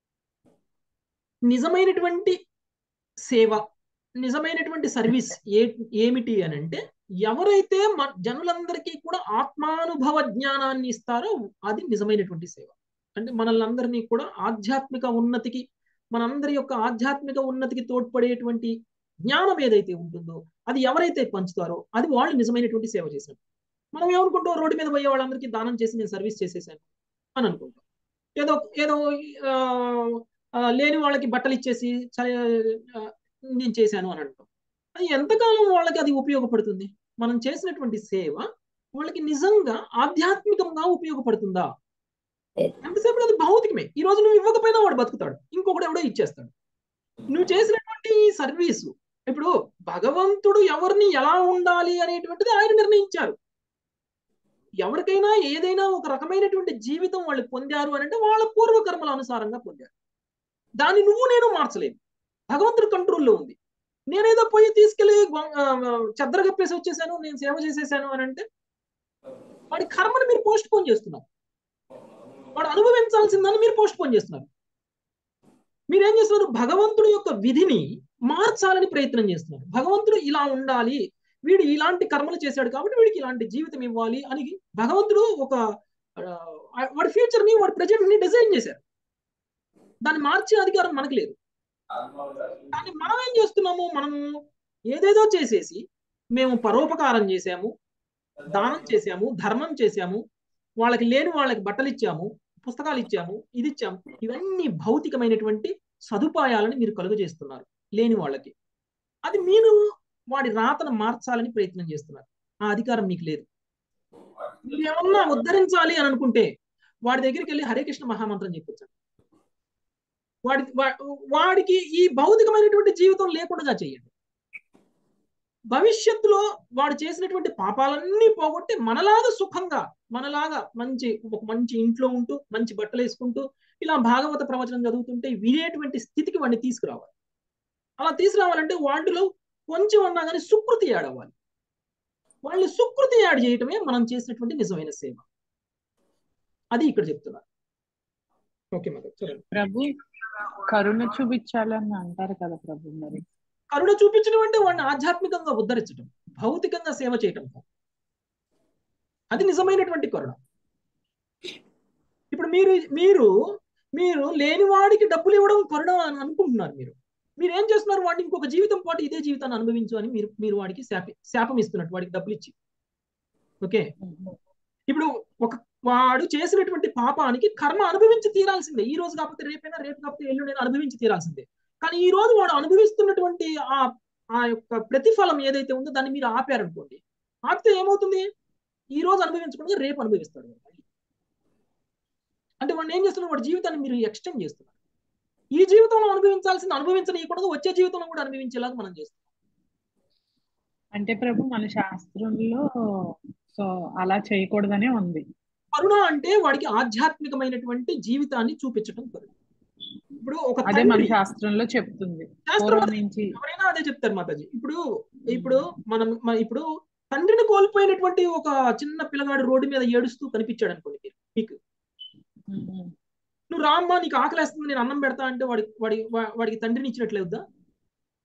నిజమైనటువంటి సేవ నిజమైనటువంటి సర్వీస్ ఏ ఏమిటి అని అంటే ఎవరైతే మన జనులందరికీ కూడా ఆత్మానుభవ జ్ఞానాన్ని ఇస్తారో అది నిజమైనటువంటి సేవ అంటే మనల్ని అందరినీ కూడా ఆధ్యాత్మిక ఉన్నతికి మనందరి యొక్క ఆధ్యాత్మిక ఉన్నతికి తోడ్పడేటువంటి జ్ఞానం ఏదైతే ఉంటుందో అది ఎవరైతే పంచుతారో అది వాళ్ళు నిజమైనటువంటి సేవ చేసినట్టు మనం ఏమనుకుంటాం రోడ్డు మీద పోయే వాళ్ళందరికీ దానం చేసి నేను సర్వీస్ చేసేసాను అని అనుకుంటాం ఏదో ఏదో ఆ, ఆ, లేని వాళ్ళకి బట్టలు ఇచ్చేసి సరే, ఆ, నేను చేశాను అని అంటాం అది ఎంతకాలం వాళ్ళకి అది ఉపయోగపడుతుంది మనం చేసినటువంటి సేవ వాళ్ళకి నిజంగా ఆధ్యాత్మికంగా ఉపయోగపడుతుందా లేదు. ఎంతసేపు అది భౌతికమే ఈ రోజు నువ్వు ఇవ్వకపోయినా వాడు బతుకుతాడు ఇంకొకడు ఎవడో ఇచ్చేస్తాడు నువ్వు చేసినటువంటి ఈ సర్వీసు ఇప్పుడు భగవంతుడు ఎవరిని ఎలా ఉండాలి అనేటువంటిది ఆయన నిర్ణయించారు ఎవరికైనా ఏదైనా ఒక రకమైనటువంటి జీవితం వాళ్ళు పొందారు అని అంటే వాళ్ళ పూర్వకర్మల అనుసారంగా పొందారు దాన్ని నువ్వు నేను మార్చలేను భగవంతుడు కంట్రోల్లో ఉంది నేనేదో పోయి తీసుకెళ్లి చెద్దర కప్పేసి వచ్చేసాను నేను సేవ చేసేసాను అని అంటే వాడి కర్మని మీరు పోస్ట్ పోన్ చేస్తున్నారు వాడు అనుభవించాల్సిందని మీరు పోస్ట్ పోన్ చేస్తున్నారు మీరేం చేస్తున్నారు భగవంతుడి యొక్క విధిని మార్చాలని ప్రయత్నం చేస్తున్నారు భగవంతుడు ఇలా ఉండాలి వీడు ఇలాంటి కర్మలు చేశాడు కాబట్టి వీడికి ఇలాంటి జీవితం ఇవ్వాలి అని భగవంతుడు ఒక ఆ, వాడి ఫ్యూచర్ ని వాడి ప్రజెంట్ ని డిజైన్ చేశారు దాన్ని మార్చే అధికారం మనకి లేదు కానీ మనం ఏం చేస్తున్నాము మనము ఏదేదో చేసేసి మేము పరోపకారం చేశాము దానం చేశాము ధర్మం చేశాము వాళ్ళకి లేని వాళ్ళకి బట్టలు ఇచ్చాము పుస్తకాలు ఇచ్చాము ఇది ఇచ్చాము ఇవన్నీ భౌతికమైనటువంటి సదుపాయాలని మీరు కలుగజేస్తున్నారు లేని వాళ్ళకి అది మీరు వాడి రాతను మార్చాలని ప్రయత్నం చేస్తున్నారు ఆ అధికారం మీకు లేదు మీరు ఏమన్నా ఉద్ధరించాలి అని అనుకుంటే వాడి దగ్గరికి వెళ్ళి హరే కృష్ణ మహామంత్రం చెప్పొచ్చు వాడి వా- వాడికి ఈ భౌతికమైనటువంటి జీవితం లేకుండా చేయండి భవిష్యత్తులో వాడు చేసినటువంటి పాపాలన్నీ పోగొట్టి మనలాగా సుఖంగా మనలాగా మంచి ఒక మంచి ఇంట్లో ఉంటూ మంచి బట్టలు వేసుకుంటూ ఇలా భాగవత ప్రవచనం చదువుతుంటే వినేటువంటి స్థితికి వాడిని తీసుకురావాలి అలా తీసుకురావాలంటే వాటిలో కొంచెం అన్నా కానీ సుకృతి యాడ్ అవ్వాలి వాళ్ళు సుకృతి యాడ్ చేయటమే మనం చేసినటువంటి నిజమైన సేవ అది ఇక్కడ చెప్తున్నారు ఓకే మరి చూడండి ప్రభు కరుణ చూపించాలని అంటారు కదా ప్రభు మరి కరుణ చూపించడం అంటే వాడిని ఆధ్యాత్మికంగా ఉద్ధరించడం భౌతికంగా సేవ చేయటం కాదు. అది నిజమైనటువంటి కరుణ ఇప్పుడు మీరు మీరు మీరు లేని వాడికి డబ్బులు ఇవ్వడం కరుణ అని అనుకుంటున్నారు మీరు మీరు ఏం చేస్తున్నారు వాడిని ఇంకొక జీవితం పాటు ఇదే జీవితాన్ని అనుభవించు అని మీరు మీరు వాడికి శాప శాపం ఇస్తున్నట్టు వాడికి డబ్బులు ఇచ్చి ఓకే ఇప్పుడు ఒక వాడు చేసినటువంటి పాపానికి కర్మ అనుభవించి తీరాల్సిందే ఈ రోజు కాకపోతే రేపైనా రేపు కాకపోతే ఎల్లుండైనా అనుభవించి తీరాల్సిందే కానీ ఈ రోజు వాడు అనుభవిస్తున్నటువంటి ఆ ఆ యొక్క ప్రతిఫలం ఏదైతే ఉందో దాన్ని మీరు ఆపారనుకోండి ఆపితే ఏమవుతుంది ఈ రోజు అనుభవించకుండా రేపు అనుభవిస్తాడు వాడు మళ్ళీ. అంటే వాడిని ఏం చేస్తున్నారు వాడి జీవితాన్ని మీరు ఎక్స్టెండ్ చేస్తున్నారు ఈ జీవితంలో అనుభవించాల్సింది అనుభవించనీయకూడదు వచ్చే జీవితంలో కూడా అనుభవించేలాగా మనం చేస్తాం అంటే ప్రభు మన శాస్త్రంలో సో అలా చేయకూడదనే ఉంది కరుణ అంటే వాడికి ఆధ్యాత్మికమైనటువంటి జీవితాన్ని చూపించడం కరుణ ఇప్పుడు ఒక అదే మన తండ్రి శాస్త్రంలో చెప్తుంది శాస్త్రం పూర్వం అదే నుంచి ఎవరైనా అదే చెప్తారు మాతాజీ ఇప్పుడు ఇప్పుడు మనం మ- ఇప్పుడు తండ్రిని కోల్పోయినటువంటి ఒక చిన్న పిల్లగాడు రోడ్డు మీద ఏడుస్తూ కనిపించాడు అనుకోండి మీరు మీకు ఉమ్. నువ్వు రామ్మా నీకు ఆకలేస్తుంది నేను అన్నం పెడతా అంటే వాడి వాడి వా- వాడికి తండ్రిని ఇచ్చినట్లేదా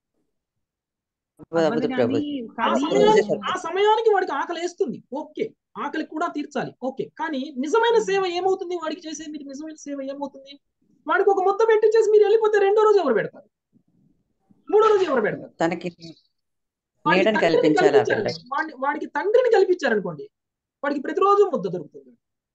అవ్వదు అవ్వదు ప్రభు కానీ ఆ కానీ సమయానికి ఆ సమయానికి వాడికి ఆకలి వేస్తుంది ఓకే ఆకలి కూడా తీర్చాలి ఓకే కానీ నిజమైన సేవ ఏమవుతుంది వాడికి చేసే మీరు నిజమైన సేవ ఏమవుతుంది వాడికి ఒక ముద్ద పెట్టించేసి మీరు వెళ్ళిపోతే రెండో రోజు ఎవరు పెడతారు మూడో రోజు ఎవరు పెడతారు తనకి వాడికి నీడని తండ్రిని కల్పించాలి ఆ కల్పించారు. బిడ్డ వాడి- వాడికి తండ్రిని కల్పించారనుకోండి వాడికి ప్రతిరోజు ముద్ద దొరుకుతుంది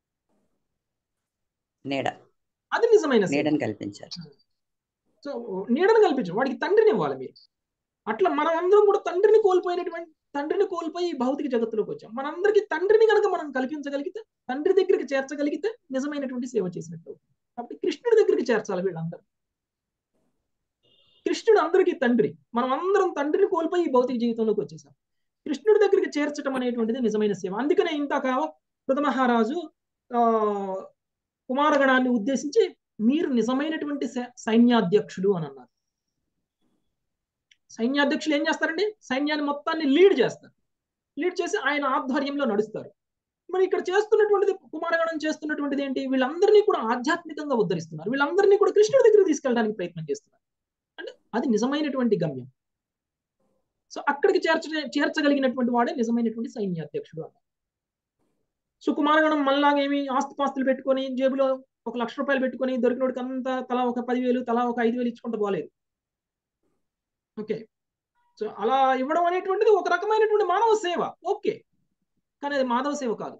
నీడ అది నిజమైన సేవ నీడని కల్పించాలి సో నీడను కల్పించు వాడికి తండ్రిని ఇవ్వాలి మీరు అట్లా మనం అందరం కూడా తండ్రిని కోల్పోయినటువంటి తండ్రిని కోల్పోయి ఈ భౌతిక జగత్తులోకి వచ్చాం మనందరికీ తండ్రిని కనుక మనం కల్పించగలిగితే తండ్రి దగ్గరికి చేర్చగలిగితే నిజమైనటువంటి సేవ చేసినట్టు అవుతుంది. కాబట్టి కృష్ణుడి దగ్గరికి చేర్చాలి వీళ్ళందరూ కృష్ణుడు అందరికీ తండ్రి మనం అందరం తండ్రిని కోల్పోయి ఈ భౌతిక జీవితంలోకి వచ్చేసాం కృష్ణుడి దగ్గరికి చేర్చడం అనేటువంటిది నిజమైన సేవ అందుకనే ఇంతక మహారాజు ఆ కుమారగణాన్ని ఉద్దేశించి మీరు నిజమైనటువంటి సై- సైన్యాధ్యక్షులు అని అన్నారు సైన్యాధ్యక్షులు ఏం చేస్తారండి సైన్యాన్ని మొత్తాన్ని లీడ్ చేస్తారు లీడ్ చేసి ఆయన ఆధ్వర్యంలో నడుస్తారు మరి ఇక్కడ చేస్తున్నటువంటిది కుమారగణం చేస్తున్నటువంటిది ఏంటి వీళ్ళందరినీ కూడా ఆధ్యాత్మికంగా ఉద్ధరిస్తున్నారు వీళ్ళందరినీ కూడా కృష్ణుడి దగ్గర తీసుకెళ్ళడానికి ప్రయత్నం చేస్తున్నారు అంటే అది నిజమైనటువంటి గమ్యం సో అక్కడికి చేర్చ చేర్చగలిగినటువంటి వాడే నిజమైనటువంటి సైన్యాధ్యక్షుడు అన్నారు సో కుమారగణం మళ్ళాగేమి ఆస్తిపాస్తులు పెట్టుకొని జేబులో ఒక లక్ష రూపాయలు పెట్టుకొని దొరికినోడికి అంతా తలా ఒక పదివేలు తలా ఒక ఐదు వేలు ఇచ్చుకుంటూ పోలేదు ఓకే సో అలా ఇవ్వడం అనేటువంటిది ఒక రకమైనటువంటి మానవ సేవ ఓకే కానీ అది మాధవ సేవ కాదు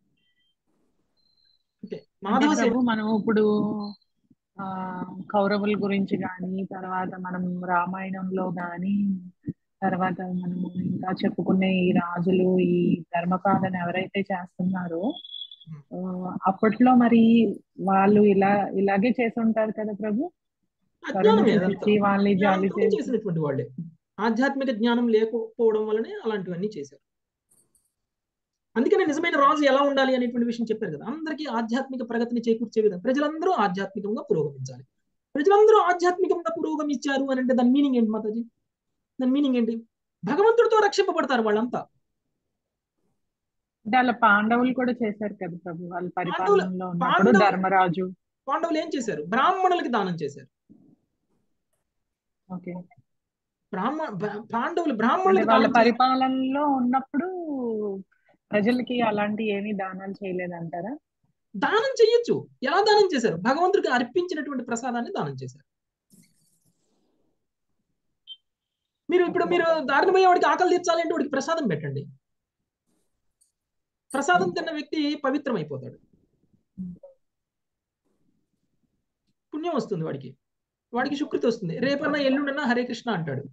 ఓకే అంటే మాధవ సేవ ప్రభు మనం ఇప్పుడు ఆ కౌరవుల గురించి కానీ తర్వాత మనం రామాయణంలో కానీ తర్వాత మనం ఇంకా చెప్పుకునే ఈ రాజులు ఈ ధర్మపాలన ఎవరైతే చేస్తున్నారో ఆ, అప్పట్లో మరి వాళ్ళు ఇలా ఇలాగే చేసి ఉంటారు కదా ప్రభు కరుణ అజ్ఞానమే అదంతా. చూపించి వాళ్ళని జాలి జ్ఞానంతోనే చేసి చేసినటువంటి వాళ్ళే ఆధ్యాత్మిక జ్ఞానం లేకపోవడం వల్లనే అలాంటివన్నీ చేశారు అందుకనే నిజమైన రాజు ఎలా ఉండాలి అనేటువంటి విషయం చెప్పారు కదా అందరికీ ఆధ్యాత్మిక ప్రగతిని చేకూర్చే విధంగా ప్రజలందరూ ఆధ్యాత్మికంగా పురోగమించాలి ప్రజలందరూ ఆధ్యాత్మికంగా పురోగమించారు అని అంటే దాని మీనింగ్ ఏంటి మాతాజీ దాని మీనింగ్ ఏంటి భగవంతుడితో రక్షింపబడతారు వాళ్ళంతా అంటే అలా పాండవులు కూడా చేశారు కదా ప్రభు వాళ్ళ పరిపాలనలో ఉన్నప్పుడు పాండవులు- ధర్మరాజు పాండవులు ఏం చేశారు బ్రాహ్మణులకి దానం చేశారు ఓకే బ్రాహ్మ బ- పాండవులు అంటే బ్రాహ్మణులకి వాళ్ళ దానం చేశారు. పరిపాలనలో ఉన్నప్పుడు ప్రజలకి అలాంటి ఏమీ దానాలు చేయలేదంటారా దానం చెయ్యొచ్చు ఎలా దానం చేశారు భగవంతుడికి అర్పించినటువంటి ప్రసాదాన్ని దానం చేశారు మీరు ఇప్పుడు మీరు దారిన పోయే వాడికి ఆకలి తీర్చాలంటే వాడికి ప్రసాదం పెట్టండి ప్రసాదం తిన్న వ్యక్తి పవిత్రం అయిపోతాడు పుణ్యం వస్తుంది వాడికి వాడికి శుక్రత వస్తుంది రేపన్నా ఎల్లుండన్నా హరే కృష్ణ అంటాడు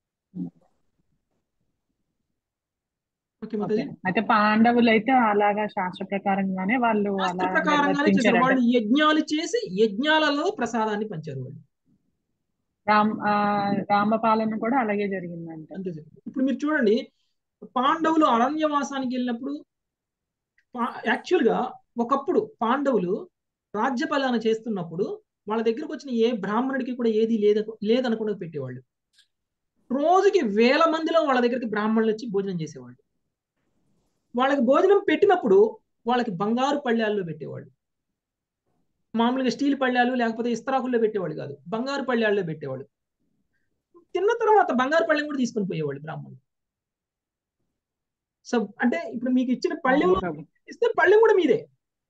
ఓకే ఓకే మాతాజీ అయితే పాండవులు అయితే అలాగా శాస్త్ర ప్రకారంగానే వాళ్ళు శాస్త్ర అలా ప్రకారంగానే చేశారు నిర్వర్తించారు వాళ్ళు యజ్ఞాలు చేసి యజ్ఞాలలో ప్రసాదాన్ని పంచారు వాళ్ళు రామ్ ఆ, రామపాలన కూడా అలాగే జరిగిందంట అంతే సార్. ఇప్పుడు మీరు చూడండి పాండవులు అరణ్యవాసానికి వెళ్ళినప్పుడు యాక్చువల్ గా ఒకప్పుడు పాండవులు రాజ్యపాలన చేస్తున్నప్పుడు వాళ్ళ దగ్గరకు వచ్చిన ఏ బ్రాహ్మణుడికి కూడా ఏది లేదు లేదనకుండా పెట్టేవాళ్ళు రోజుకి వేల మందిలో వాళ్ళ దగ్గరికి బ్రాహ్మణులు వచ్చి భోజనం చేసేవాళ్ళు వాళ్ళకి భోజనం పెట్టినప్పుడు వాళ్ళకి బంగారు పళ్ళాల్లో పెట్టేవాళ్ళు మామూలుగా స్టీల్ పళ్ళాలు లేకపోతే ఇస్తరాకుల్లో పెట్టేవాళ్ళు కాదు బంగారు పళ్ళాల్లో పెట్టేవాళ్ళు తిన్న తర్వాత బంగారు పళ్ళెం కూడా తీసుకొని పోయేవాళ్ళు బ్రాహ్మణులు సో అంటే ఇప్పుడు మీకు ఇచ్చిన పళ్ళెం అవును ప్రభు. ఇస్తే పళ్ళెం కూడా మీదే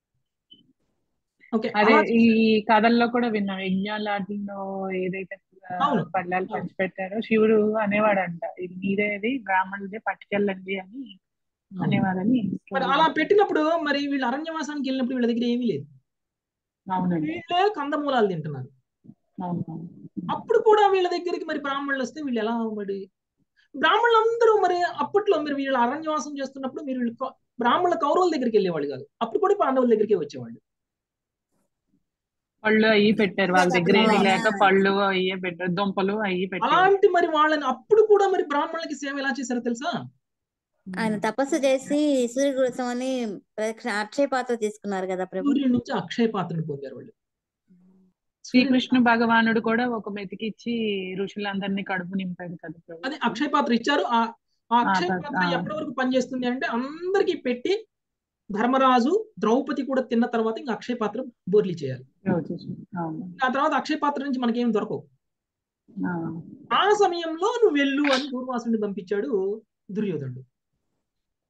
ఓకే అదే అలా ఈ కథల్లో కూడా విన్నాం యజ్ఞాలాటల్లో ఏదైతే ఆ, అవును. పళ్ళాలు అవును. పంచిపెట్టారో శివుడు అనేవాడంట ఇది మీదేది బ్రాహ్మణుదే పట్టుకెళ్ళండి అని అనేవాడని మరి అలా పెట్టినప్పుడు మరి వీళ్ళు అరణ్యవాసానికి వెళ్ళినప్పుడు వీళ్ళ దగ్గర ఏమీ లేదు అవునండి వీళ్ళే కందమూలాలు తింటున్నారు అవును అప్పుడు కూడా వీళ్ళ దగ్గరికి మరి బ్రాహ్మణులు వస్తే వీళ్ళు ఎలా మరి బ్రాహ్మణులు అందరూ మరి అప్పట్లో మీరు వీళ్ళు అరణ్యవాసం చేస్తున్నప్పుడు మీరు వీళ్ళు కౌ- బ్రాహ్మణుల కౌరవుల దగ్గరికి వెళ్ళేవాళ్ళు కాదు అప్పుడు కూడా పాండవుల దగ్గరికే వచ్చేవాళ్ళు పళ్ళు అయ్యి పెట్టారు వాళ్ళ దగ్గర ఏమీ ఆ. లేక పళ్ళు అయ్యే పెట్టారు దుంపలు అయ్యి పెట్టారు అలాంటి మరి వాళ్ళని అప్పుడు కూడా మరి బ్రాహ్మణులకి సేవ ఎలా చేశారో తెలుసా ఆయన తపస్సు చేసి సూర్యుడి కోసం అని ప్రదక్షిణ అక్షయ పాత్ర తీసుకున్నారు కదా ప్రభు సూర్యుడి నుంచి అక్షయ పాత్రను పొందారు వాళ్ళు శ్రీకృష్ణ భగవానుడు కూడా ఒక మెతికిచ్చి ఋషులందరినీ కడుపు నింపాడు కదా ప్రభు. అదే అక్షయ పాత్ర ఇచ్చారు ఆ ఆ అక్షయ ఆ, పాత్ర ఆ. ఎప్పటి వరకు పనిచేస్తుంది అంటే అందరికి పెట్టి ధర్మరాజు ద్రౌపది కూడా తిన్న తర్వాత ఇంకా అక్షయ పాత్ర బోర్లి చేయాలి రోజు అవును ఆ తర్వాత అక్షయ పాత్ర నుంచి మనకేం దొరకవు ఆ. ఆ సమయంలో నువ్వు వెళ్ళు అని దూర్వాసుని పంపించాడు దుర్యోధనుడు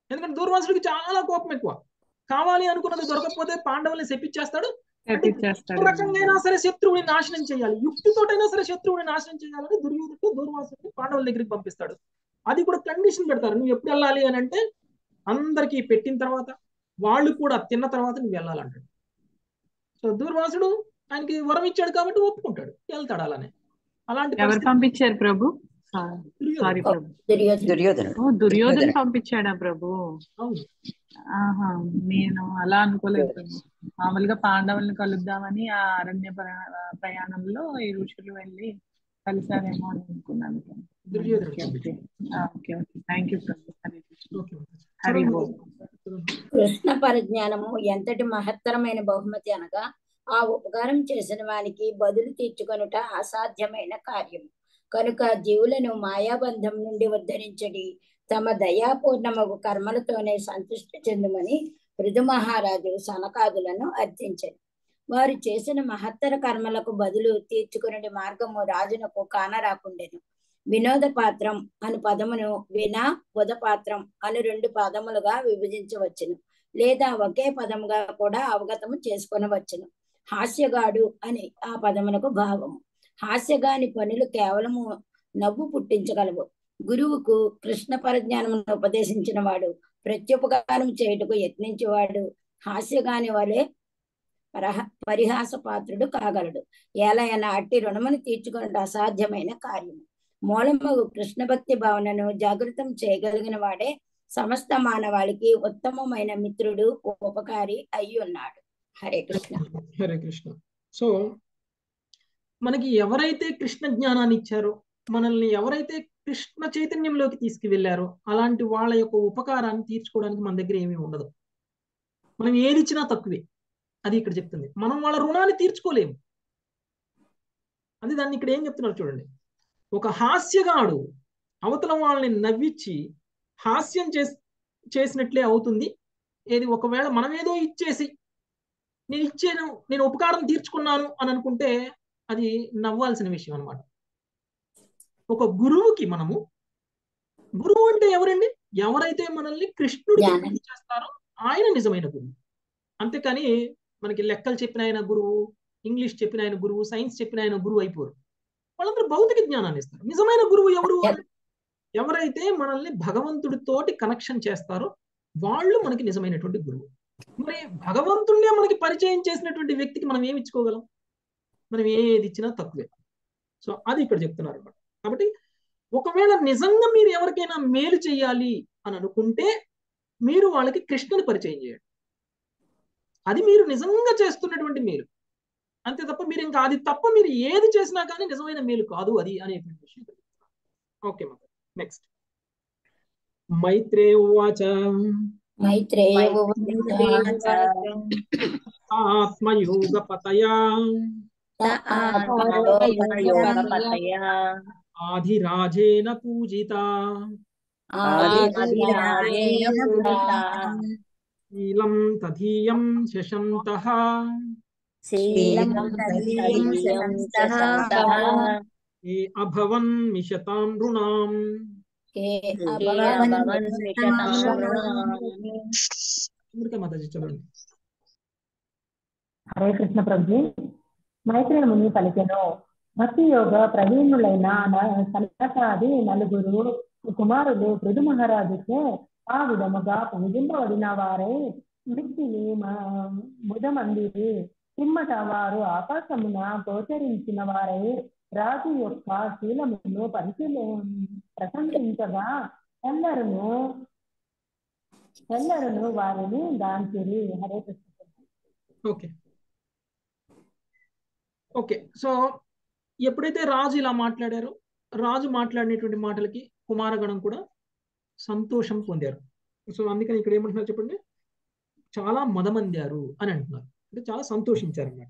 ఎందుకంటే దూర్వాసుడికి చాలా కోపం ఎక్కువ కావాలి అనుకున్నది దొరకకపోతే పాండవుల్ని శపించేస్తాడు అంటే ఏ చేపిచ్చేస్తాడు రకంగా సరే శత్రువుని నాశనం చేయాలి యుక్తితోటైనా సరే శత్రువుని నాశనం చేయాలని దుర్యోధనుడు దూర్వాసుడిని పాండవుల దగ్గరికి పంపిస్తాడు అది కూడా కండిషన్ పెడతారు నువ్వు ఎప్పుడు వెళ్ళాలి అని అంటే అందరికీ పెట్టిన తర్వాత వాళ్ళు కూడా తిన్న తర్వాత నువ్వు వెళ్ళాలంటాడు సో దూర్వాసుడు ఆయనకి వరం ఇచ్చాడు కాబట్టి ఒప్పుకుంటాడు వెళ్తాడు అలానే అలాంటి ఎవరు పరిస్థితి పంపించారు ప్రభు సారీ దుర్యోధనుడు. ప్రభు దుర్యోధన దుర్యోధనుడు ఓ దుర్యోధన దుర్యోధన. పంపించాడా ప్రభు అవును ఆహా నేను అలా అనుకోలేదు ప్రభు మామూలుగా పాండవుల్ని కలుద్దామని ఆ అరణ్య ప్ర- ప్రయాణంలో ఈ ఋషులు వెళ్ళి కలిసారేమో అని అనుకున్నాను ప్రభు. దుర్యోధనుడు ఓకే ఓకే పంపించాడు. ఆ, okay okay thank you Prabhu Hare Krishna okay okay. Hari చదవండి. బోల్ చదవండి. కృష్ణ పరిజ్ఞానము ఎంతటి మహత్తరమైన బహుమతి అనగా ఆ ఉపకారం చేసిన వానికి బదులు తీర్చుకొనుట అసాధ్యమైన కార్యం కనుక జీవులను మాయాబంధం నుండి ఉద్ధరించడి తమ దయాపూర్ణమగు కర్మలతోనే సంతృష్టి చెందుమని పృథు మహారాజు సనకాదులను అర్థించను వారు చేసిన మహత్తర కర్మలకు బదులు తీర్చుకునే మార్గము రాజునకు కానరాకుండెను వినోద పాత్రం అను పదమును వినా పాత్రం అను రెండు పదములుగా విభజించవచ్చును లేదా ఒకే పదముగా కూడా అవగతము చేసుకొనవచ్చును హాస్యగాడు అని ఆ పదమునకు భావము హాస్యగాని పనులు కేవలము నవ్వు పుట్టించగలవు గురువుకు కృష్ణ పరిజ్ఞానమును ఉపదేశించిన వాడు ప్రత్యుపకారం చేయుటకు యత్నించేవాడు హాస్యగాని వలె పరహ పరిహాస పాత్రుడు కాగలడు ఏలయన అట్టి రుణమును తీర్చుకున్నట్టు అసాధ్యమైన కార్యము మూలమగు కృష్ణ భక్తి భావనను జాగృతం చేయగలిగిన వాడే సమస్త మానవాళికి ఉత్తమమైన మిత్రుడు ఉపకారి అయి ఉన్నాడు హరే కృష్ణ హరే కృష్ణ సో మనకి ఎవరైతే కృష్ణ జ్ఞానాన్ని ఇచ్చారో మనల్ని ఎవరైతే కృష్ణ చైతన్యంలోకి తీసుకువెళ్లారో అలాంటి వాళ్ళ యొక్క ఉపకారాన్ని తీర్చుకోవడానికి మన దగ్గర ఏమీ ఉండదు మనం ఏది ఇచ్చినా తక్కువే అది ఇక్కడ చెప్తుంది మనం వాళ్ళ రుణాన్ని తీర్చుకోలేము అది దాన్ని ఇక్కడ ఏం చెప్తున్నారు చూడండి ఒక హాస్యగాడు అవతల వాళ్ళని నవ్వించి హాస్యం చేసి చేసినట్లే అవుతుంది ఏది ఒకవేళ మనం ఏదో ఇచ్చేసి నేను ఇచ్చాను నేను ఉపకారం తీర్చుకున్నాను అని అనుకుంటే అది నవ్వాల్సిన విషయం అనమాట ఒక గురువుకి మనము గురువు అంటే ఎవరండి ఎవరైతే మనల్ని కృష్ణుడికి జ్ఞానం. ప్రీతి చేస్తారో ఆయన నిజమైన గురువు అంతేకాని మనకి లెక్కలు చెప్పిన ఆయన గురువు ఇంగ్లీష్ చెప్పిన ఆయన గురువు సైన్స్ చెప్పిన ఆయన గురువు అయిపోరు వాళ్ళందరూ భౌతిక జ్ఞానాన్ని ఇస్తారు నిజమైన గురువు ఎవరు ఎవరైతే మనల్ని భగవంతుడితోటి కనెక్షన్ చేస్తారో వాళ్ళు మనకి నిజమైనటువంటి గురువు మరి భగవంతుడినే మనకి పరిచయం చేసినటువంటి వ్యక్తికి మనం ఏమి ఇచ్చుకోగలం మనం ఏది ఇచ్చినా తక్కువే సో అది ఇక్కడ చెప్తున్నారు అన్నమాట కాబట్టి ఒకవేళ నిజంగా మీరు ఎవరికైనా మేలు చేయాలి అని అనుకుంటే మీరు వాళ్ళకి కృష్ణుని పరిచయం చేయండి అది మీరు నిజంగా చేస్తున్నటువంటి మేలు అంతే తప్ప మీరు ఇంకా అది తప్ప మీరు ఏది చేసినా కానీ నిజమైన మేలు కాదు అది అనేటువంటి విషయం ఓకే మాత నెక్స్ట్ మైత్రే ఉవాచ మైత్రేయ ఆత్మయోగ పతయా ఆధిరాజేన పూజిత శీలం తదీయం శశంత ఏ అభవన్ మిషతాం నృణాం అమృత మాతాజీ చదవండి హరే కృష్ణ ప్రభు మైత్రేయ ముని పలికెను భక్తి యోగ ప్రవీణులైన న- సనకాది నలుగురు కుమారులు పృథు మహారాజుకే ఆ విధముగా పూజింపబడిన వారే మిక్కిలి మ- ముదమందిరి పిమ్మట వారు ఆకాశమున గోచరించిన వారై రాజు యొక్క శీలమును పరిశీలి ప్రశంసించగా ఎల్లరును ఎల్లరును వారిని గాంచిరి Hare Krishna Prabhu. Okay okay so ఎప్పుడైతే రాజు ఇలా మాట్లాడారో రాజు మాట్లాడినటువంటి మాటలకి కుమారగణం కూడా సంతోషం పొందారు సో అందుకని ఇక్కడ ఏమంటున్నారు చెప్పండి చాలా మదమందారు అని అంటున్నారు అంటే చాలా సంతోషించారు అనమాట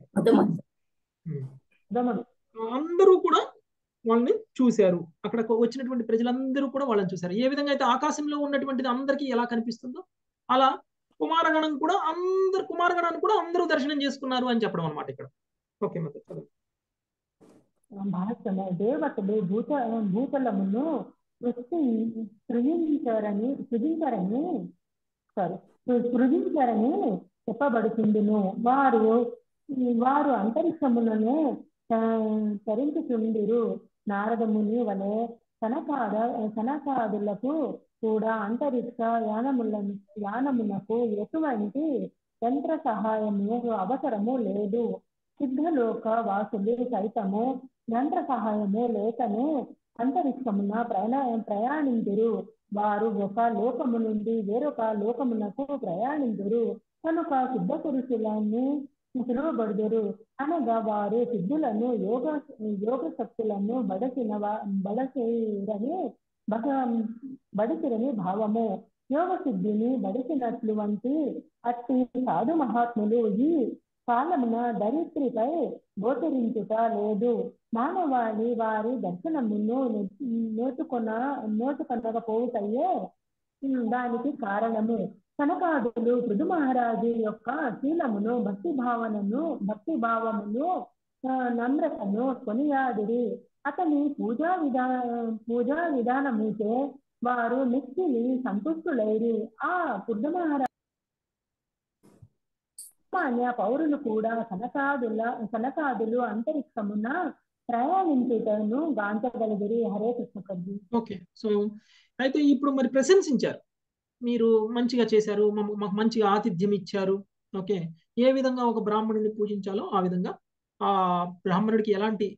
ఉదమం అందరూ కూడా వాళ్ళని చూశారు అక్కడ వచ్చినటువంటి ప్రజలందరూ కూడా వాళ్ళని చూశారు ఏ విధంగా అయితే ఆకాశంలో ఉన్నటువంటిది అందరికీ ఎలా కనిపిస్తుందో అలా కుమారగణం కూడా అందరు కుమారగణాన్ని కూడా అందరూ దర్శనం చేసుకున్నారు అని చెప్పడం అనమాట ఇక్కడ ఓకే మరి చదవండి. భాష్యము దేవతలు భూత భూతలమును సృష్టి సృజించరని సృజించరని సారీ సృజించారని చెప్పబడుతుండును వారు వారు అంతరిక్షములను తరించుచుండిరు నారదముని వలె సనకాద సనకాదులకు కూడా అంతరిక్ష యానములను యానమునకు ఎటువంటి యంత్ర సహాయము అవసరము లేదు సిద్ధలోక వాసులు సైతము యంత్ర సహాయము లేకనే అంతరిక్షమున ప్రయాణ ప్రయాణించురు వారు ఒక లోకము నుండి వేరొక లోకమునకు ప్రయాణించురు కనుక సిద్ధ పురుషులను పిలువబడుదురు అనగా వారు సిద్ధులను యోగ యోగ శక్తులను బడసిన బడసిరని బడిసిరని భావము యోగ సిద్ధిని బడిసినట్లు వంటి అట్టి సాధు మహాత్ములు ఈ కాలమున దరిత్రిపై గోచరించుట లేదు మానవాళి వారి దర్శనమును నేర్చుకొన నేర్చుకొనకపోవుటయే దానికి కారణము కనకాదులు పృథు మహారాజు యొక్క శీలమును భక్తి భావనను భక్తి భావమును నమ్రతను కొనియాడిరి అతని పూజా విధా పూజా విధానముచే వారు మిక్కిలి సంతుష్టులైరి ఆ పృథు మహారాజు సామాన్య పౌరులు కూడా కనకాదుల కనకాదులు అంతరిక్షమున ప్రయాణించుటను గాంచగలిగిరి హరే కృష్ణ ప్రభు ఓకే సో అయితే ఇప్పుడు మరి ప్రశంసించారు మీరు మంచిగా చేశారు మాకు మంచిగా ఆతిథ్యం ఇచ్చారు ఓకే ఏ విధంగా ఒక బ్రాహ్మణుడిని పూజించాలో ఆ విధంగా ఆ బ్రాహ్మణుడికి ఎలాంటి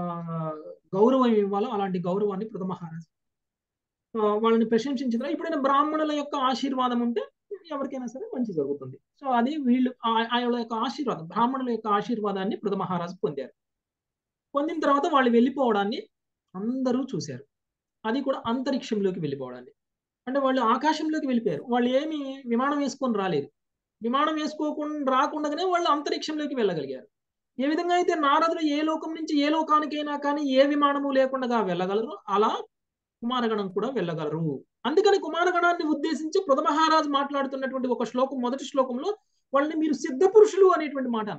గౌరవం ఇవ్వాలో అలాంటి గౌరవాన్ని ప్రథమహారాజు వాళ్ళని ప్రశంసించిన ఇప్పుడైనా బ్రాహ్మణుల యొక్క ఆశీర్వాదం ఉంటే ఎవరికైనా సరే మంచి జరుగుతుంది సో అది వీళ్ళు ఆయన యొక్క ఆశీర్వాదం బ్రాహ్మణుల యొక్క ఆశీర్వాదాన్ని మహారాజు పొందారు పొందిన తర్వాత వాళ్ళు వెళ్ళిపోవడాన్ని అందరూ చూశారు అది కూడా అంతరిక్షంలోకి వెళ్ళిపోవడాన్ని అంటే వాళ్ళు ఆకాశంలోకి వెళ్ళిపోయారు వాళ్ళు ఏమి విమానం వేసుకొని రాలేదు విమానం వేసుకోకుండా రాకుండానే వాళ్ళు అంతరిక్షంలోకి వెళ్ళగలిగారు ఏ విధంగా అయితే నారదులు ఏ లోకం నుంచి ఏ లోకానికైనా కానీ ఏ విమానము లేకుండా వెళ్ళగలరు అలా కుమారగణం కూడా వెళ్ళగలరు అందుకని కుమారగణాన్ని ఉద్దేశించి మహారాజు మాట్లాడుతున్నటువంటి ఒక శ్లోకం మొదటి శ్లోకంలో వాళ్ళని మీరు సిద్ధ పురుషులు అనేటువంటి మాట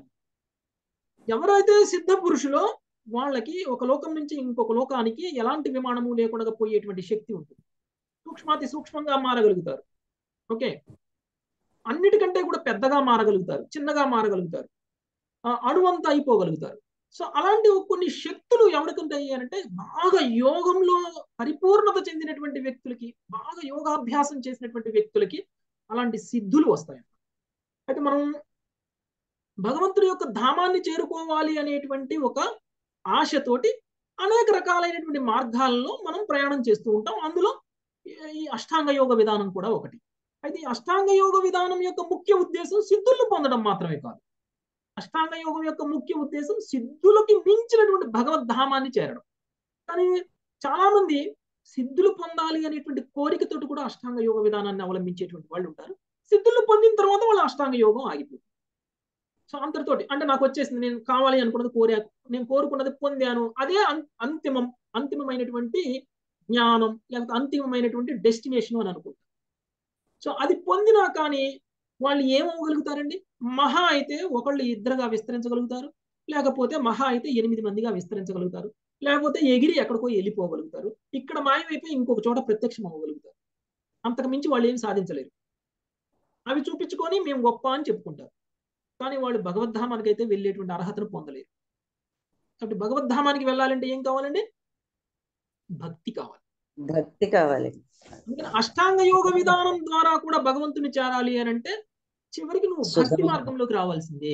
ఎవరైతే సిద్ధ పురుషులో వాళ్ళకి ఒక లోకం నుంచి ఇంకొక లోకానికి ఎలాంటి విమానము లేకుండా పోయేటువంటి శక్తి ఉంటుంది సూక్ష్మాతి సూక్ష్మంగా మారగలుగుతారు ఓకే అన్నిటికంటే కూడా పెద్దగా మారగలుగుతారు చిన్నగా మారగలుగుతారు అణువంతా అయిపోగలుగుతారు సో అలాంటి కొన్ని శక్తులు ఎవరికి ఉంటాయి అంటే బాగా యోగంలో పరిపూర్ణత చెందినటువంటి వ్యక్తులకి బాగా యోగాభ్యాసం చేసినటువంటి వ్యక్తులకి అలాంటి సిద్ధులు వస్తాయి అయితే మనం భగవంతుడి యొక్క ధామాన్ని చేరుకోవాలి అనేటువంటి ఒక ఆశతోటి అనేక రకాలైనటువంటి మార్గాల్లో మనం ప్రయాణం చేస్తూ ఉంటాం అందులో ఈ అష్టాంగ యోగ విధానం కూడా ఒకటి అయితే ఈ అష్టాంగ యోగ విధానం యొక్క ముఖ్య ఉద్దేశం సిద్ధులను పొందడం మాత్రమే కాదు అష్టాంగ యోగం యొక్క ముఖ్య ఉద్దేశం సిద్ధులకి మించినటువంటి భగవద్ధామాన్ని చేరడం కానీ చాలా మంది సిద్ధులు పొందాలి అనేటువంటి కోరికతోటి కూడా అష్టాంగ యోగ విధానాన్ని అవలంబించేటువంటి వాళ్ళు ఉంటారు సిద్ధులు పొందిన తర్వాత వాళ్ళ అష్టాంగ యోగం ఆగిపోతుంది సో అంతటితోటి అంటే నాకు వచ్చేసింది నేను కావాలి అనుకున్నది కోరా నేను కోరుకున్నది పొందాను అదే అంతిమం అంతిమమైనటువంటి జ్ఞానం లేకపోతే అంతిమమైనటువంటి డెస్టినేషన్ అని అనుకుంటారు సో అది పొందినా కానీ వాళ్ళు ఏమవ్వగలుగుతారండి మహా అయితే ఒకళ్ళు ఇద్దరుగా విస్తరించగలుగుతారు లేకపోతే మహా అయితే ఎనిమిది మందిగా విస్తరించగలుగుతారు లేకపోతే ఎగిరి ఎక్కడికో వెళ్ళిపోగలుగుతారు ఇక్కడ మాయమైపోయి ఇంకొక చోట ప్రత్యక్షం అవ్వగలుగుతారు అంతకు మించి వాళ్ళు ఏం సాధించలేరు అవి చూపించుకొని మేము గొప్ప అని చెప్పుకుంటారు కానీ వాళ్ళు భగవద్ధామానికి అయితే వెళ్ళేటువంటి అర్హతను పొందలేరు కాబట్టి భగవద్ధామానికి వెళ్ళాలంటే ఏం కావాలండి భక్తి కావాలి భక్తి కావాలి అందుకని అష్టాంగ యోగ విధానం ద్వారా కూడా భగవంతుని చేరాలి అని అంటే చివరికి నువ్వు భక్తి మార్గంలోకి రావాల్సిందే